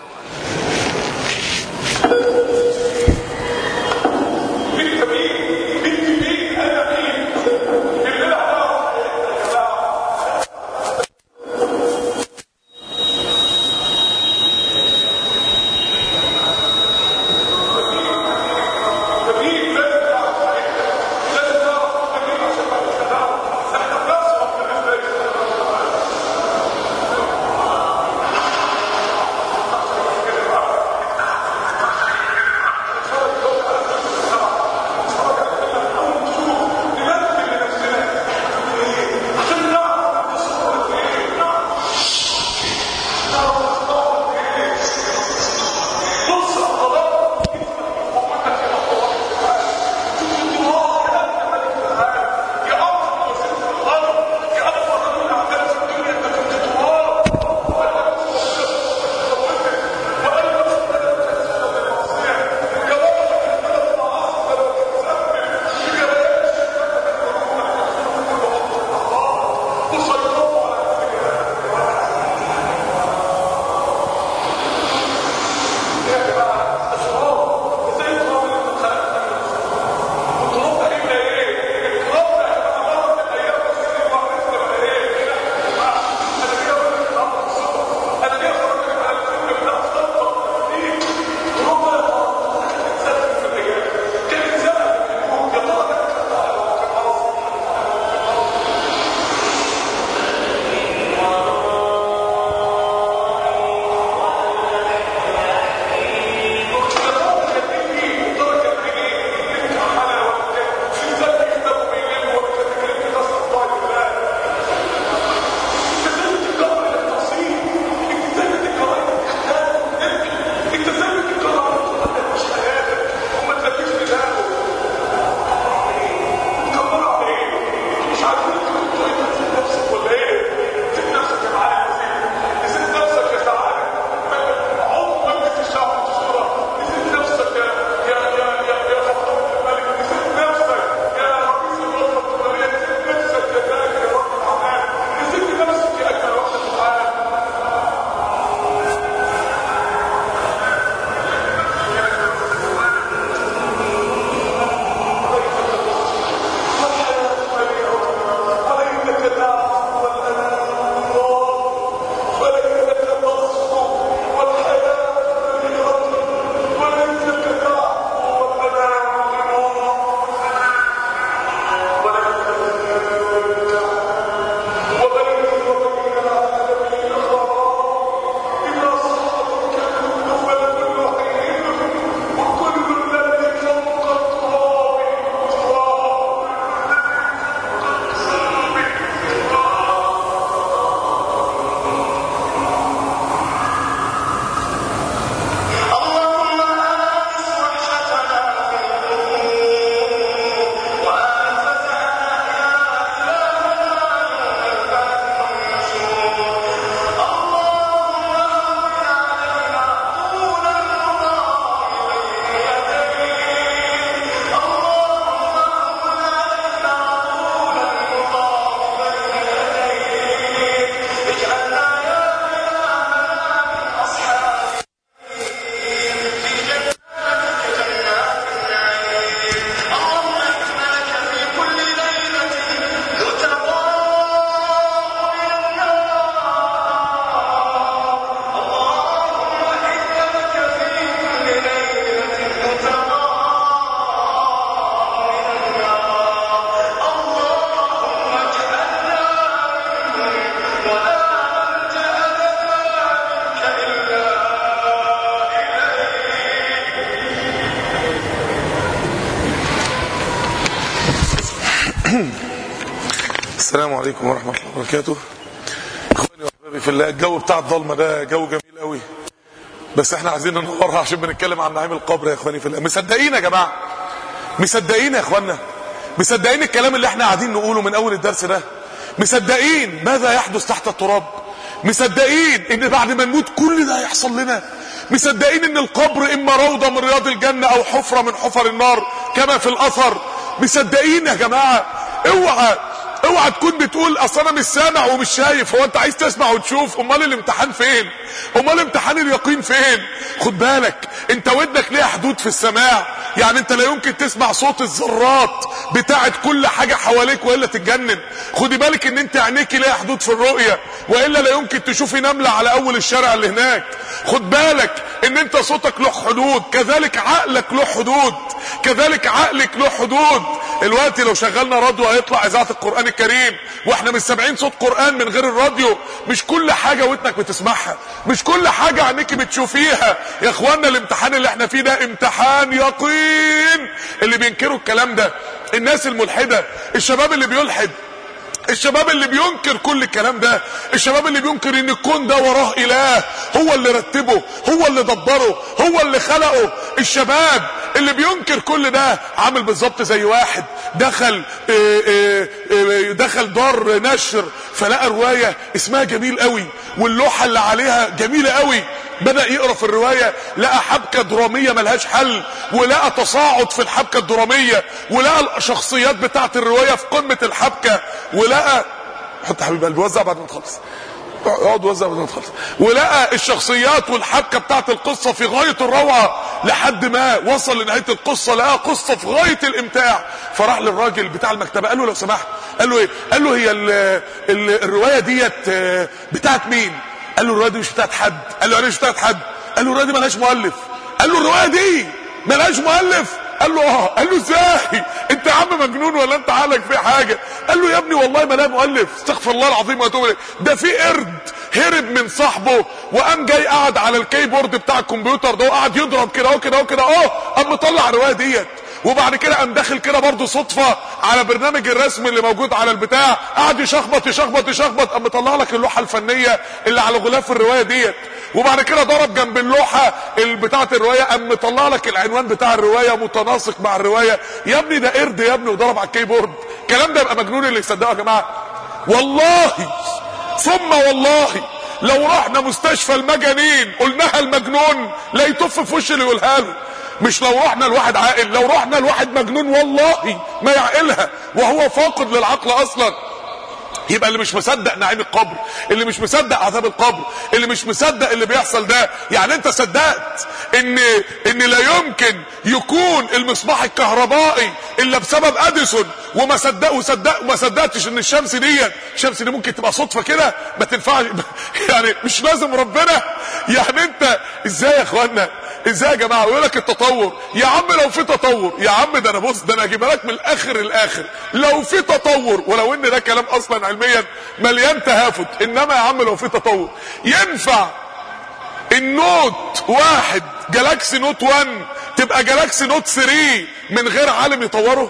السلام عليكم ورحمة الله وبركاته اخواني واحبابي في الله الجو بتاع الضلمة ده جو جميل قوي بس احنا عايزين ننورها عشان بنتكلم عن نعيم القبر يا اخواني في الله مصدقين يا جماعة مصدقين يا اخوانا مصدقين الكلام اللي احنا قاعدين نقوله من اول الدرس ده مصدقين ماذا يحدث تحت التراب مصدقين ان بعد ما نموت كل ده هيحصل لنا مصدقين ان القبر اما روضة من رياض الجنة او حفرة من حفر النار كما في الاثر مصدقين يا جماعة اوعى اوعى تكون بتقول اصل انا مش سامع ومش شايف هو انت عايز تسمع وتشوف امال الامتحان فين امال امتحان اليقين فين خد بالك انت ودنك ليها حدود في السماع يعني انت لا يمكن تسمع صوت الذرات بتاعت كل حاجة حواليك والا تتجنن خدي بالك ان انت عينيك ليها حدود في الرؤية والا لا يمكن تشوفي نملة على اول الشارع اللي هناك خد بالك ان انت صوتك له حدود كذلك عقلك له حدود كذلك عقلك له حدود الوقت لو شغلنا راديو هيطلع اذاعه القران الكريم واحنا مش سامعين صوت قران من غير الراديو مش كل حاجه ودنك بتسمعها مش كل حاجه عينيك بتشوفيها يا اخوانا الامتحان اللي احنا فيه ده امتحان يقين اللي بينكروا الكلام ده الناس الملحده الشباب اللي بيلحد الشباب اللي بينكر كل الكلام ده الشباب اللي بينكر ان الكون ده وراه اله هو اللي رتبه هو اللي دبره هو اللي خلقه الشباب اللي بينكر كل ده عامل بالظبط زي واحد دخل اه اه اه دخل دار نشر فلقى رواية اسمها جميل قوي واللوحة اللي عليها جميلة قوي بدأ يقرأ في الرواية لقى حبكة درامية ملهاش حل ولقى تصاعد في الحبكة الدرامية ولقى الشخصيات بتاعت الرواية في قمة الحبكة ولقى حط حبيب قلبي وزع بعد ما تخلص اقعد وزع بعد ما تخلص ولقى الشخصيات والحبكة بتاعت القصة في غاية الروعة لحد ما وصل لنهاية القصة لقى قصة في غاية الامتاع فراح للراجل بتاع المكتبة قال له لو سمحت قال له ايه قال له هي ال ال الرواية ديت بتاعت مين قال له الروايه دي مش بتاعت حد قال له مش بتاعت حد قال له الروايه دي ملهاش مؤلف قال له الروايه دي ملهاش مؤلف قال له اه قال له ازاي انت يا عم مجنون ولا انت عقلك في حاجه قال له يا ابني والله ما لها مؤلف استغفر الله العظيم واتوب اليه ده في قرد هرب من صاحبه وقام جاي قعد على الكيبورد بتاع الكمبيوتر ده وقعد يضرب كده اهو كده اهو كده اهو قام مطلع الروايه ديت وبعد كده قام داخل كده برضه صدفه على برنامج الرسم اللي موجود على البتاع قعد يشخبط يشخبط يشخبط قام مطلع لك اللوحه الفنيه اللي على غلاف الروايه ديت وبعد كده ضرب جنب اللوحه بتاعه الروايه قام مطلع لك العنوان بتاع الروايه متناسق مع الروايه يا ابني ده قرد يا ابني وضرب على الكيبورد الكلام ده يبقى مجنون اللي يصدقه يا جماعه والله ثم والله لو رحنا مستشفى المجانين قلناها المجنون لا يطف في وش اللي يقولها له مش لو رحنا لواحد عاقل لو رحنا لواحد مجنون والله ما يعقلها وهو فاقد للعقل اصلا يبقى اللي مش مصدق نعيم القبر اللي مش مصدق عذاب القبر اللي مش مصدق اللي بيحصل ده يعني انت صدقت ان ان لا يمكن يكون المصباح الكهربائي الا بسبب اديسون وما صدق وصدق وما صدقتش ان الشمس دي الشمس دي ممكن تبقى صدفه كده ما تنفعش يعني مش لازم ربنا يعني انت ازاي يا اخوانا ازاي يا جماعه يقول لك التطور يا عم لو في تطور يا عم ده انا بص ده انا اجيبها لك من الاخر الاخر لو في تطور ولو ان ده كلام اصلا علميا مليان تهافت انما يا عم لو في تطور ينفع النوت واحد جالاكسي نوت 1 تبقى جالاكسي نوت 3 من غير عالم يطوره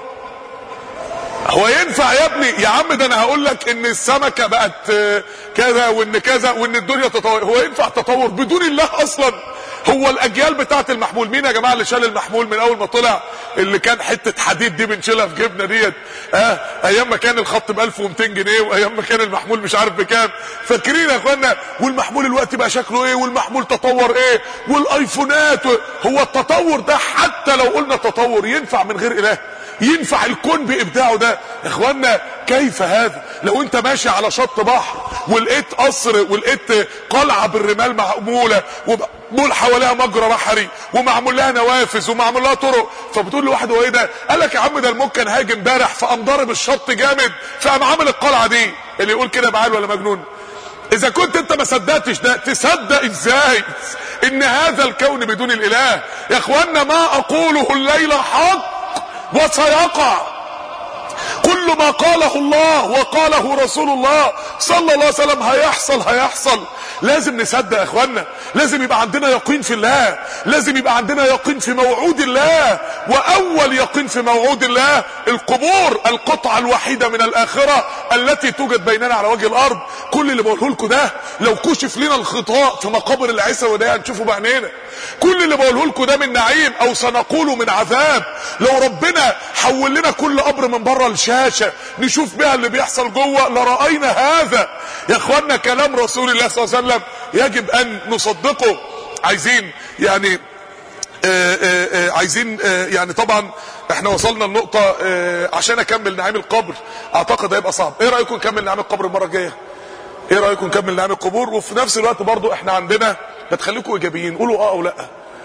هو ينفع يا ابني يا عم ده انا هقول لك ان السمكه بقت كذا وان كذا وان الدنيا تطور هو ينفع تطور بدون الله اصلا هو الاجيال بتاعت المحمول مين يا جماعه اللي شال المحمول من اول ما طلع اللي كان حته حديد دي بنشيلها في جيبنا ديت اه ايام ما كان الخط ب 1200 جنيه وايام ما كان المحمول مش عارف بكام فاكرين يا اخوانا والمحمول الوقت بقى شكله ايه والمحمول تطور ايه والايفونات و... هو التطور ده حتى لو قلنا تطور ينفع من غير اله ينفع الكون بابداعه ده يا اخوانا كيف هذا لو انت ماشي على شط بحر ولقيت قصر ولقيت قلعه بالرمال معموله ومعمول حواليها مجرى بحري ومعمول لها نوافذ ومعمول لها طرق فبتقول لواحد هو ايه ده قال لك يا عم ده الموج كان هاجم امبارح فقام ضارب الشط جامد فقام عامل القلعه دي اللي يقول كده معال ولا مجنون اذا كنت انت ما صدقتش ده تصدق ازاي ان هذا الكون بدون الاله يا اخوانا ما اقوله الليله حق وسيقع قل كل ما قاله الله وقاله رسول الله صلى الله عليه وسلم هيحصل هيحصل لازم نصدق يا اخوانا لازم يبقى عندنا يقين في الله لازم يبقى عندنا يقين في موعود الله واول يقين في موعود الله القبور القطعة الوحيدة من الاخرة التي توجد بيننا على وجه الارض كل اللي بقوله لكم ده لو كشف لنا الخطاء في مقابر العيسى وده هنشوفه بعينينا كل اللي بقوله لكم ده من نعيم او سنقوله من عذاب لو ربنا حول لنا كل قبر من بره لشاشه نشوف بها اللي بيحصل جوه لراينا هذا يا اخوانا كلام رسول الله صلى الله عليه وسلم يجب ان نصدقه عايزين يعني آآ آآ عايزين آآ يعني طبعا احنا وصلنا لنقطة عشان اكمل نعيم القبر اعتقد هيبقى صعب ايه رأيكم نكمل نعيم القبر المرة الجاية ايه رأيكم نكمل نعيم القبور وفي نفس الوقت برضو احنا عندنا بتخليكم ايجابيين قولوا اه او لا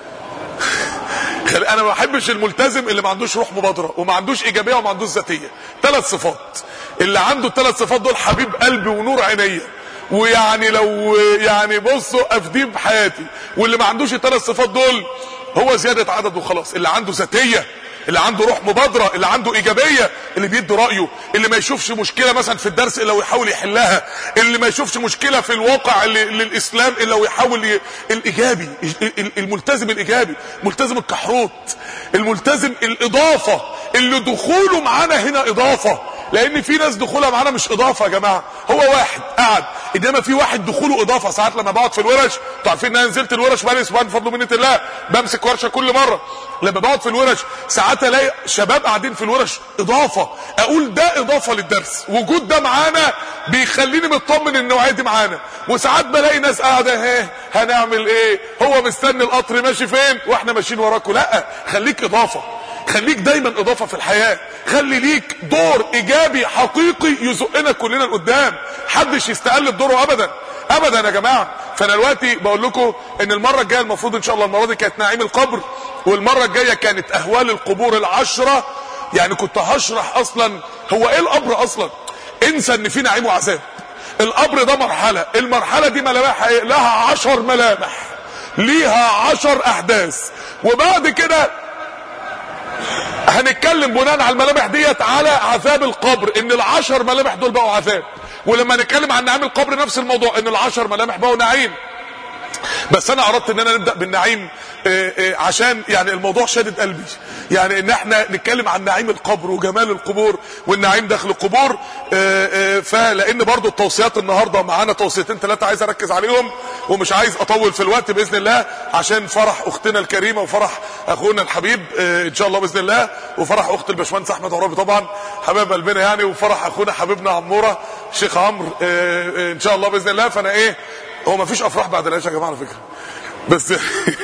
خل... انا ما بحبش الملتزم اللي ما عندوش روح مبادرة وما عندوش ايجابية وما عندوش ذاتية ثلاث صفات اللي عنده الثلاث صفات دول حبيب قلبي ونور عينيا ويعني لو يعني بصوا افديه بحياتي واللي ما عندوش الثلاث صفات دول هو زيادة عدد وخلاص اللي عنده ذاتية اللي عنده روح مبادرة اللي عنده ايجابية اللي بيدي رأيه اللي ما يشوفش مشكلة مثلا في الدرس الا ويحاول يحلها اللي ما يشوفش مشكلة في الواقع اللي للاسلام الا ويحاول ي... الايجابي الملتزم الايجابي ملتزم الكحروت الملتزم الاضافة اللي دخوله معانا هنا اضافة لان في ناس دخولها معانا مش اضافه يا جماعه هو واحد قاعد انما في واحد دخوله اضافه ساعات لما بقعد في الورش انتوا عارفين ان انا نزلت الورش بقالي اسبوعين بفضل منه الله بمسك ورشه كل مره لما بقعد في الورش ساعات الاقي شباب قاعدين في الورش اضافه اقول ده اضافه للدرس وجود ده معانا بيخليني مطمن النوعيه دي معانا وساعات بلاقي ناس قاعده اهي هنعمل ايه هو مستني القطر ماشي فين واحنا ماشيين وراكم لا خليك اضافه خليك دايما اضافه في الحياه خلي ليك دور ايجابي حقيقي يزقنا كلنا لقدام حدش يستقل بدوره ابدا ابدا يا جماعه فانا دلوقتي بقول لكم ان المره الجايه المفروض ان شاء الله المره دي كانت نعيم القبر والمره الجايه كانت اهوال القبور العشره يعني كنت هشرح اصلا هو ايه القبر اصلا انسى ان في نعيم وعذاب القبر ده مرحله المرحله دي ملامحها ايه لها عشر ملامح ليها عشر احداث وبعد كده هنتكلم بناء على الملامح ديت على عذاب القبر ان العشر ملامح دول بقوا عذاب ولما نتكلم عن نعيم القبر نفس الموضوع ان العشر ملامح بقوا نعيم بس انا اردت ان انا نبدا بالنعيم آآ آآ عشان يعني الموضوع شادد قلبي يعني ان احنا نتكلم عن نعيم القبر وجمال القبور والنعيم داخل القبور آآ فلان برضو التوصيات النهارده معانا توصيتين ثلاثه عايز اركز عليهم ومش عايز اطول في الوقت باذن الله عشان فرح اختنا الكريمه وفرح اخونا الحبيب ان شاء الله باذن الله وفرح اخت الباشمهندس احمد عرابي طبعا حبايب قلبنا يعني وفرح اخونا حبيبنا عموره شيخ عمرو ان شاء الله باذن الله فانا ايه هو ما فيش افراح بعد العشاء يا جماعه على فكره بس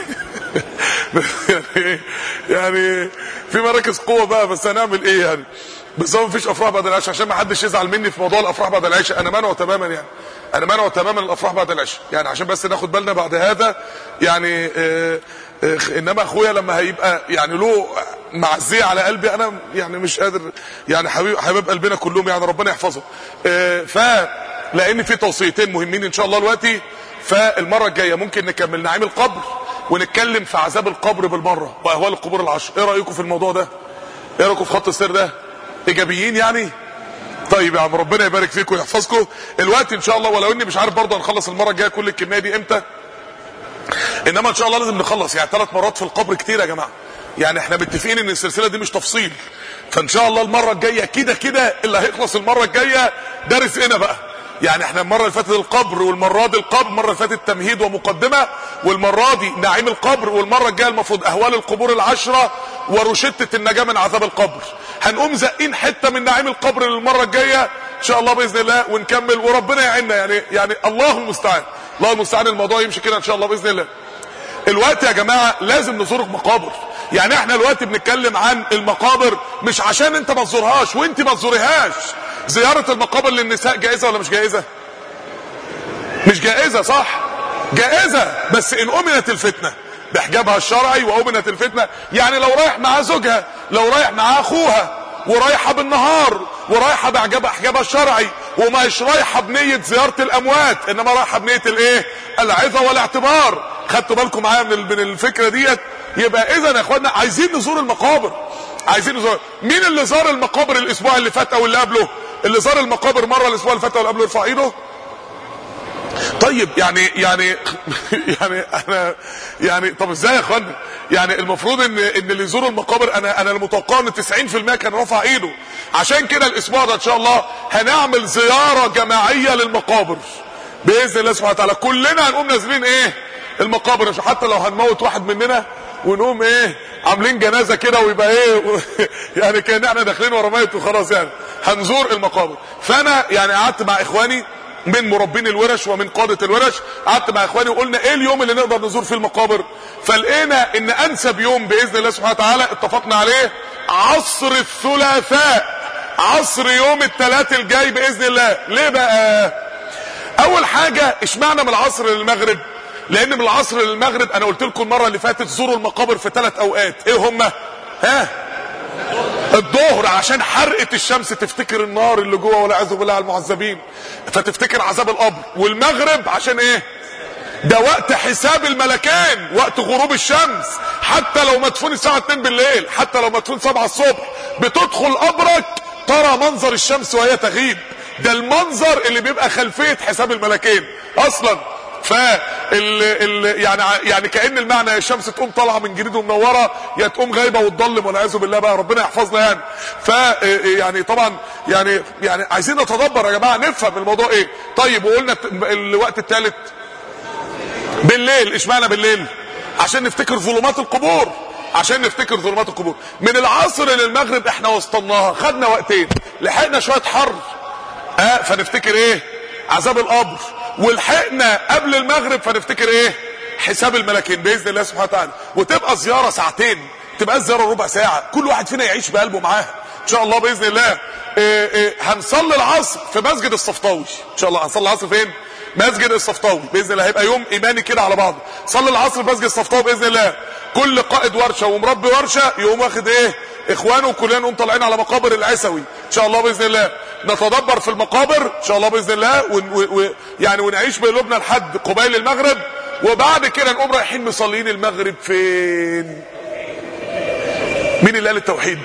يعني يعني في مراكز قوه بقى بس هنعمل ايه يعني بس هو مفيش افراح بعد العشاء عشان ما حدش يزعل مني في موضوع الافراح بعد العشاء انا مانع تماما يعني انا مانع تماما الافراح بعد العشاء يعني عشان بس ناخد بالنا بعد هذا يعني آه آه انما اخويا لما هيبقى يعني له معزيه على قلبي انا يعني مش قادر يعني حبيب حبايب قلبنا كلهم يعني ربنا يحفظهم آه ف لان في توصيتين مهمين ان شاء الله دلوقتي فالمره الجايه ممكن نكمل نعيم القبر ونتكلم في عذاب القبر بالمره واهوال القبور العشر ايه رايكم في الموضوع ده ايه رايكم في خط السير ده ايجابيين يعني طيب يا عم ربنا يبارك فيكم ويحفظكم الوقت ان شاء الله ولو اني مش عارف برضه هنخلص المره الجايه كل الكميه دي امتى انما ان شاء الله لازم نخلص يعني ثلاث مرات في القبر كتير يا جماعه يعني احنا متفقين ان السلسله دي مش تفصيل فان شاء الله المره الجايه كده كده اللي هيخلص المره الجايه ده رزقنا بقى يعني احنا المره اللي فاتت القبر والمره دي القبر المره اللي فاتت تمهيد ومقدمه والمره دي نعيم القبر والمره الجايه المفروض اهوال القبور العشره ورشده النجاه من عذاب القبر هنقوم زقين حته من نعيم القبر للمره الجايه ان شاء الله باذن الله ونكمل وربنا يعيننا يعني يعني الله المستعان الله المستعان الموضوع يمشي كده ان شاء الله باذن الله الوقت يا جماعه لازم نزور المقابر يعني احنا الوقت بنتكلم عن المقابر مش عشان انت ما تزورهاش وانت ما تزوريهاش زيارة المقابر للنساء جائزة ولا مش جائزة مش جائزة صح جائزة بس ان امنت الفتنة بحجابها الشرعي وامنت الفتنة يعني لو رايح مع زوجها لو رايح مع اخوها ورايحة بالنهار ورايحة بحجابها حجابها الشرعي ومش رايحة بنية زيارة الاموات انما رايحة بنية الايه العظة والاعتبار خدتوا بالكم معايا من من الفكرة ديت يبقى اذا يا اخوانا عايزين نزور المقابر عايزين نزور مين اللي زار المقابر الاسبوع اللي فات او اللي قبله اللي زار المقابر مره الاسبوع اللي فات او اللي قبله يرفع ايده طيب يعني يعني يعني انا يعني طب ازاي يا اخوانا يعني المفروض ان ان اللي يزوروا المقابر انا انا المتوقع ان 90% كان رفع ايده عشان كده الاسبوع ده ان شاء الله هنعمل زياره جماعيه للمقابر باذن الله سبحانه وتعالى كلنا هنقوم نازلين ايه المقابر عشان حتى لو هنموت واحد مننا ونقوم ايه عاملين جنازه كده ويبقى ايه يعني كان احنا داخلين ورا ميت وخلاص يعني هنزور المقابر فانا يعني قعدت مع اخواني من مربين الورش ومن قادة الورش قعدت مع اخواني وقلنا ايه اليوم اللي نقدر نزور فيه المقابر فلقينا ان انسب يوم باذن الله سبحانه وتعالى اتفقنا عليه عصر الثلاثاء عصر يوم الثلاث الجاي باذن الله ليه بقى اول حاجة اشمعنى من العصر للمغرب لان من العصر للمغرب انا قلت لكم المرة اللي فاتت زوروا المقابر في ثلاث اوقات ايه هما ها الظهر عشان حرقة الشمس تفتكر النار اللي جوه والعياذ بالله على المعذبين فتفتكر عذاب القبر والمغرب عشان ايه ده وقت حساب الملكين وقت غروب الشمس حتى لو مدفون الساعة 2 بالليل حتى لو مدفون 7 الصبح بتدخل قبرك ترى منظر الشمس وهي تغيب ده المنظر اللي بيبقى خلفية حساب الملكين اصلا ف ال ال يعني يعني كان المعنى يا الشمس تقوم طالعه من جديد ومنوره يا تقوم غايبه وتضلم والعياذ بالله بقى ربنا يحفظنا يعني ف يعني طبعا يعني يعني عايزين نتدبر يا جماعه نفهم الموضوع ايه طيب وقلنا الوقت الثالث بالليل اشمعنى بالليل عشان نفتكر ظلمات القبور عشان نفتكر ظلمات القبور من العصر للمغرب احنا وسطناها خدنا وقتين لحقنا شويه حر اه فنفتكر ايه عذاب القبر ولحقنا قبل المغرب فنفتكر ايه حساب الملكين باذن الله سبحانه وتعالى وتبقى زياره ساعتين تبقى زياره ربع ساعه كل واحد فينا يعيش بقلبه معاها ان شاء الله باذن الله إيه إيه هنصلي العصر في مسجد الصفطاوي ان شاء الله هنصلي العصر فين مسجد الصفطاوي باذن الله هيبقى يوم ايماني كده على بعض صلي العصر في مسجد الصفطاوي باذن الله كل قائد ورشه ومربي ورشه يقوم واخد ايه اخوانه وكلنا نقوم طالعين على مقابر العسوي ان شاء الله باذن الله نتدبر في المقابر ان شاء الله باذن الله ون و و يعني ونعيش بقلوبنا لحد قبيل المغرب وبعد كده نقوم رايحين مصلين المغرب فين مين اللي قال التوحيد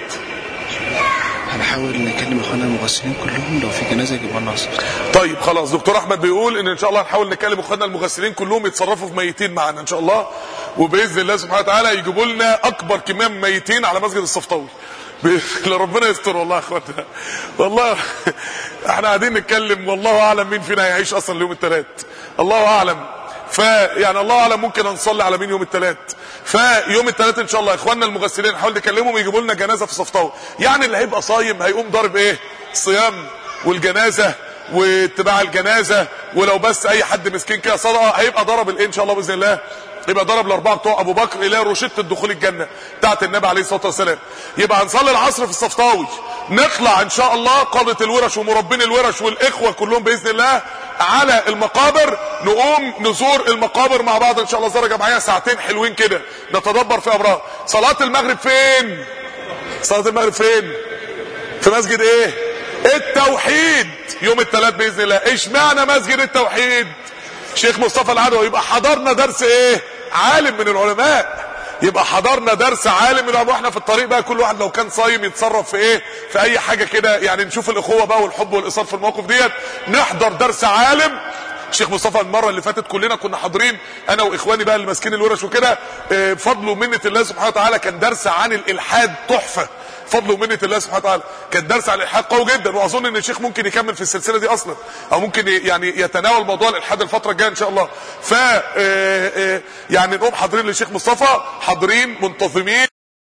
هنحاول نكلم اخواننا المغسلين كلهم لو في جنازه يجيبوا لنا عصر طيب خلاص دكتور احمد بيقول ان ان شاء الله هنحاول نكلم اخواننا المغسلين كلهم يتصرفوا في ميتين معانا ان شاء الله وباذن الله سبحانه وتعالى يجيبوا لنا اكبر كميه من ميتين على مسجد الصفطاوي ربنا يستر والله يا اخوانا والله احنا قاعدين نتكلم والله اعلم مين فينا هيعيش اصلا ليوم الثلاث الله اعلم فيعني الله اعلم ممكن نصلي على مين يوم الثلاث فيوم الثلاث ان شاء الله اخواننا المغسلين نحاول نكلمهم يجيبوا لنا جنازه في صفطاوي يعني اللي هيبقى صايم هيقوم ضارب ايه الصيام والجنازه واتباع الجنازه ولو بس اي حد مسكين كده صدقه هيبقى ضرب الايه ان شاء الله باذن الله يبقى ضرب الاربعه بتوع ابو بكر الى روشته دخول الجنه بتاعت النبي عليه الصلاه والسلام يبقى هنصلي العصر في الصفطاوي نطلع ان شاء الله قاده الورش ومربين الورش والاخوه كلهم باذن الله على المقابر نقوم نزور المقابر مع بعض ان شاء الله زياره جماعيه ساعتين حلوين كده نتدبر في امرها صلاه المغرب فين صلاه المغرب فين في مسجد ايه التوحيد يوم الثلاث باذن الله اشمعنى مسجد التوحيد شيخ مصطفى العدوي يبقى حضرنا درس ايه عالم من العلماء يبقى حضرنا درس عالم من العلماء واحنا في الطريق بقى كل واحد لو كان صايم يتصرف في ايه في اي حاجه كده يعني نشوف الاخوه بقى والحب والاصرار في المواقف ديت نحضر درس عالم الشيخ مصطفى المره اللي فاتت كلنا كنا حاضرين انا واخواني بقى اللي ماسكين الورش وكده آه، بفضل ومنه الله سبحانه وتعالى كان درس عن الالحاد تحفه فضل ومنه الله سبحانه وتعالى كان درس على الالحاد قوي جدا واظن ان الشيخ ممكن يكمل في السلسله دي اصلا او ممكن ي- يعني يتناول موضوع الالحاد الفتره الجايه ان شاء الله ف آه، آه، يعني نقوم حاضرين للشيخ مصطفى حاضرين منتظمين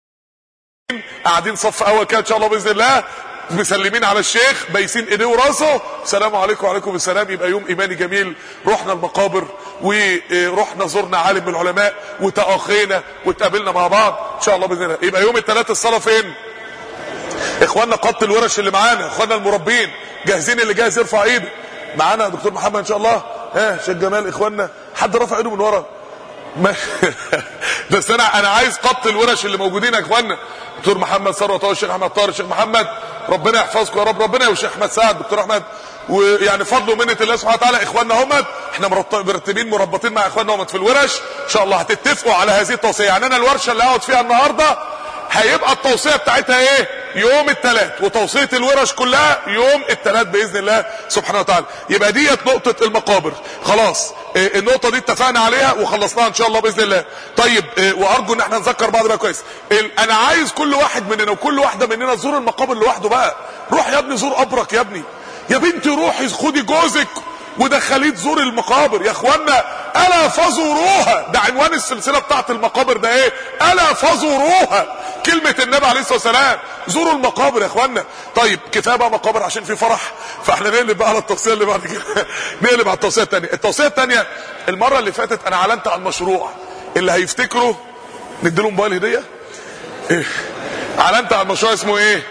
قاعدين صف اول كده ان شاء الله باذن الله مسلمين على الشيخ بايسين ايديه وراسه السلام عليكم وعليكم السلام يبقى يوم ايماني جميل رحنا المقابر ورحنا زرنا عالم من العلماء وتاخينا واتقابلنا مع بعض ان شاء الله باذن الله يبقى يوم الثلاث الصلاه فين اخواننا قط الورش اللي معانا اخواننا المربين جاهزين اللي جاهز يرفع ايده معانا دكتور محمد ان شاء الله ها شيخ جمال اخواننا حد رفع ايده من ورا ما بس انا انا عايز قط الورش اللي موجودين يا اخوانا دكتور محمد ثروت اهو الشيخ احمد طاهر الشيخ محمد ربنا يحفظكم يا رب ربنا والشيخ احمد سعد دكتور احمد ويعني فضل ومنه الله سبحانه وتعالى اخواننا هم احنا مرتب- مرتبين مربطين مع اخواننا هم في الورش ان شاء الله هتتفقوا على هذه التوصيه يعني انا الورشه اللي هقعد فيها النهارده هيبقى التوصيه بتاعتها ايه يوم الثلاث وتوصيه الورش كلها يوم الثلاث باذن الله سبحانه وتعالى يبقى ديت نقطه المقابر خلاص إيه النقطه دي اتفقنا عليها وخلصناها ان شاء الله باذن الله طيب إيه وارجو ان احنا نذكر بعض بقى كويس ال- انا عايز كل واحد مننا وكل واحده مننا تزور المقابر لوحده بقى روح يا ابني زور قبرك يا ابني يا بنتي روحي خدي جوزك ودخليه تزور المقابر يا اخوانا الا فزوروها ده عنوان السلسله بتاعت المقابر ده ايه الا فزوروها كلمه النبي عليه الصلاه والسلام زوروا المقابر يا اخوانا طيب كفايه بقى مقابر عشان في فرح فاحنا نقلب بقى على التوصيه اللي بعد كده نقلب على التوصيه الثانيه التوصيه الثانيه المره اللي فاتت انا اعلنت عن مشروع اللي هيفتكره نديله موبايل هديه إيه؟ اعلنت عن مشروع اسمه ايه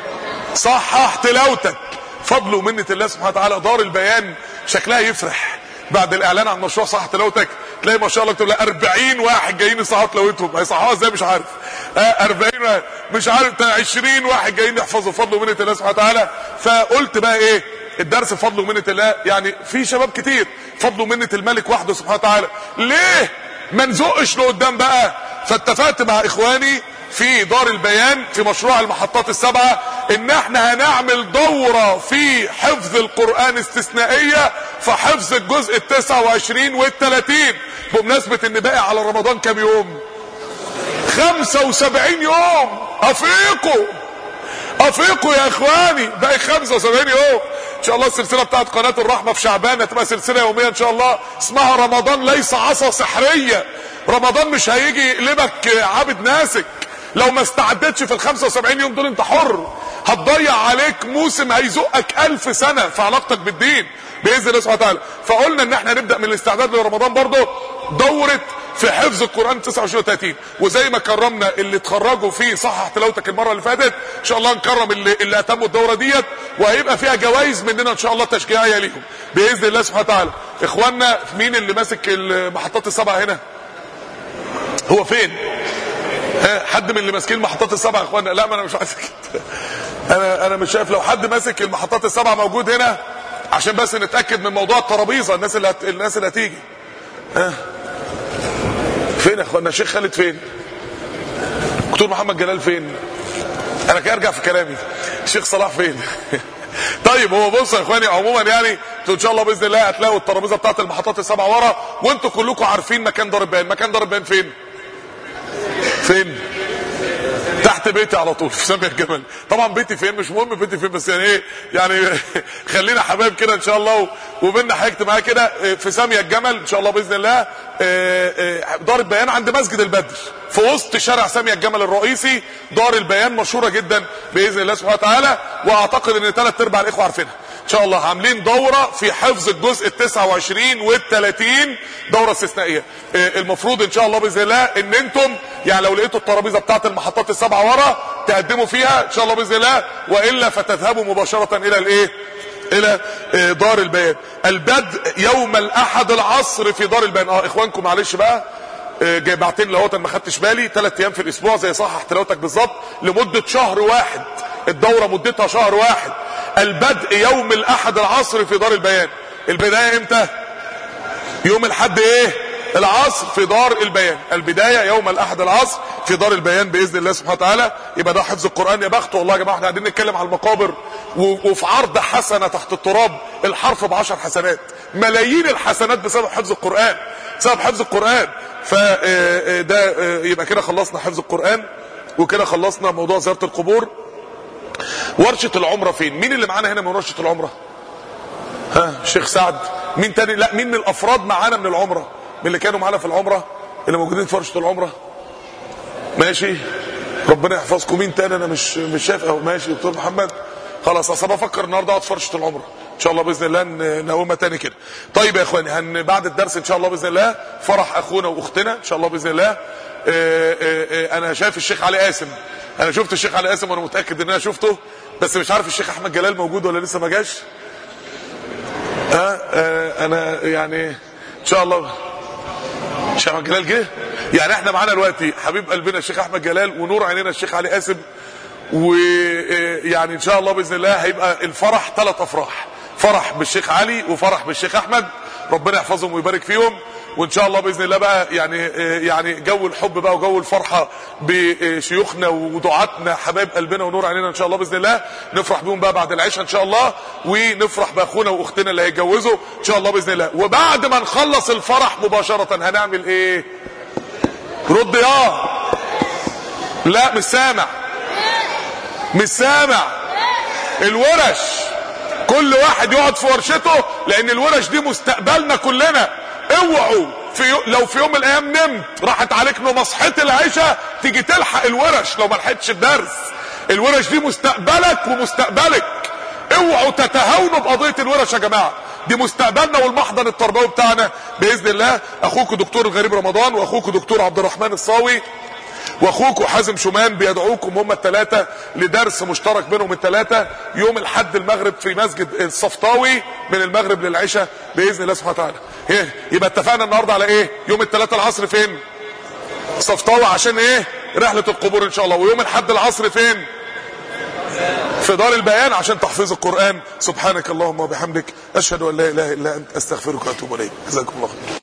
صحح تلاوتك فضل ومنة الله سبحانه وتعالى دار البيان شكلها يفرح بعد الاعلان عن مشروع صحح تلاوتك تلاقي ما شاء الله تقول 40 واحد جايين يصححوا تلاوتهم هيصححوها ازاي مش عارف آه 40 واحد مش عارف تا 20 واحد جايين يحفظوا فضل ومنة الله سبحانه وتعالى فقلت بقى ايه الدرس فضل ومنة الله يعني في شباب كتير فضل ومنة الملك وحده سبحانه وتعالى ليه ما نزقش لقدام بقى فاتفقت مع اخواني في دار البيان في مشروع المحطات السبعة ان احنا هنعمل دورة في حفظ القرآن استثنائية في حفظ الجزء التسعة وعشرين والتلاتين بمناسبة ان باقي على رمضان كام يوم خمسة وسبعين يوم افيقوا افيقوا يا اخواني باقي 75 يوم ان شاء الله السلسله بتاعت قناه الرحمه في شعبان هتبقى سلسله يوميه ان شاء الله اسمها رمضان ليس عصا سحريه رمضان مش هيجي يقلبك عابد ناسك لو ما استعدتش في ال 75 يوم دول انت حر هتضيع عليك موسم هيزقك ألف سنه في علاقتك بالدين باذن الله سبحانه وتعالى فقلنا ان احنا نبدا من الاستعداد لرمضان برضه دوره في حفظ القرآن 29 30 وزي ما كرمنا اللي اتخرجوا فيه صحح تلاوتك المرة اللي فاتت ان شاء الله نكرم اللي, اللي اتموا الدورة ديت وهيبقى فيها جوائز مننا ان شاء الله تشجيعية ليهم بإذن الله سبحانه وتعالى اخواننا مين اللي ماسك المحطات السبعة هنا هو فين ها حد من اللي ماسكين المحطات السبعة يا اخوانا لا ما انا مش عايز كده انا انا مش شايف لو حد ماسك المحطات السبعة موجود هنا عشان بس نتاكد من موضوع الترابيزه الناس اللي هت... الناس اللي هتيجي ها فين يا اخوانا الشيخ خالد فين دكتور محمد جلال فين انا كده ارجع في كلامي الشيخ صلاح فين طيب هو بص يا اخواني عموما يعني انتوا ان شاء الله باذن الله هتلاقوا الترابيزه بتاعت المحطات السبعه ورا وانتوا كلكم عارفين مكان دار البيان مكان دار البيان فين فين تحت بيتي على طول في سامية الجمل طبعا بيتي فين مش مهم بيتي فين بس يعني ايه يعني خلينا حبايب كده ان شاء الله وبيننا حاجه معايا كده في سامية الجمل ان شاء الله باذن الله دار البيان عند مسجد البدر في وسط شارع سامية الجمل الرئيسي دار البيان مشهوره جدا باذن الله سبحانه وتعالى واعتقد ان ثلاث ارباع الاخوه عارفينها ان شاء الله عاملين دوره في حفظ الجزء ال 29 وال 30 دوره استثنائيه المفروض ان شاء الله باذن الله ان انتم يعني لو لقيتوا الترابيزه بتاعت المحطات السبعه ورا تقدموا فيها ان شاء الله باذن الله والا فتذهبوا مباشره الى الايه الى دار البيان البدء يوم الاحد العصر في دار البيان اه اخوانكم معلش بقى جاي بعتين لهوت ما خدتش بالي ثلاث ايام في الاسبوع زي صحح تلاوتك بالظبط لمده شهر واحد الدوره مدتها شهر واحد البدء يوم الاحد العصر في دار البيان البدايه امتى يوم الحد ايه العصر في دار البيان البدايه يوم الاحد العصر في دار البيان باذن الله سبحانه وتعالى يبقى ده حفظ القران يا بخت والله يا جماعه احنا قاعدين نتكلم على المقابر وفي عرض حسنه تحت التراب الحرف بعشر حسنات ملايين الحسنات بسبب حفظ القران بسبب حفظ القران فده يبقى كده خلصنا حفظ القران وكده خلصنا موضوع زياره القبور ورشه العمره فين مين اللي معانا هنا من ورشه العمره ها الشيخ سعد مين تاني لا مين من الافراد معانا من العمره من اللي كانوا معانا في العمره اللي موجودين في ورشه العمره ماشي ربنا يحفظكم مين تاني انا مش مش شايف اهو ماشي دكتور محمد خلاص اصل بفكر النهارده اقعد في ورشه العمره ان شاء الله باذن الله نقومها تاني كده طيب يا اخواني هن بعد الدرس ان شاء الله باذن الله فرح اخونا واختنا ان شاء الله باذن الله اه اه انا شايف الشيخ علي قاسم انا شفت الشيخ علي قاسم وانا متاكد ان انا شفته بس مش عارف الشيخ احمد جلال موجود ولا لسه ما جاش اه اه انا يعني ان شاء الله الشيخ احمد جلال جه يعني احنا معانا دلوقتي حبيب قلبنا الشيخ احمد جلال ونور عينينا الشيخ علي قاسم ويعني ان شاء الله باذن الله هيبقى الفرح ثلاث افراح فرح بالشيخ علي وفرح بالشيخ احمد ربنا يحفظهم ويبارك فيهم وان شاء الله باذن الله بقى يعني يعني جو الحب بقى وجو الفرحه بشيوخنا ودعاتنا حبايب قلبنا ونور عينينا ان شاء الله باذن الله نفرح بيهم بقى بعد العشاء ان شاء الله ونفرح باخونا واختنا اللي هيتجوزوا ان شاء الله باذن الله وبعد ما نخلص الفرح مباشره هنعمل ايه رد يا لا مش سامع مش سامع الورش كل واحد يقعد في ورشته لان الورش دي مستقبلنا كلنا اوعوا في يو... لو في يوم من الايام نمت راحت عليك مصحة العشاء تيجي تلحق الورش لو ما لحقتش الدرس الورش دي مستقبلك ومستقبلك اوعوا تتهاونوا بقضيه الورش يا جماعه دي مستقبلنا والمحضن التربوي بتاعنا باذن الله اخوكم دكتور الغريب رمضان واخوكم دكتور عبد الرحمن الصاوي واخوكم حازم شومان بيدعوكم هم الثلاثه لدرس مشترك بينهم الثلاثه يوم الحد المغرب في مسجد الصفطاوي من المغرب للعشاء باذن الله سبحانه وتعالى ايه يبقى اتفقنا النهارده على ايه يوم الثلاثه العصر فين صفطاوي عشان ايه رحله القبور ان شاء الله ويوم الحد العصر فين في دار البيان عشان تحفيظ القران سبحانك اللهم وبحمدك اشهد ان لا اله الا انت استغفرك واتوب اليك جزاكم الله خير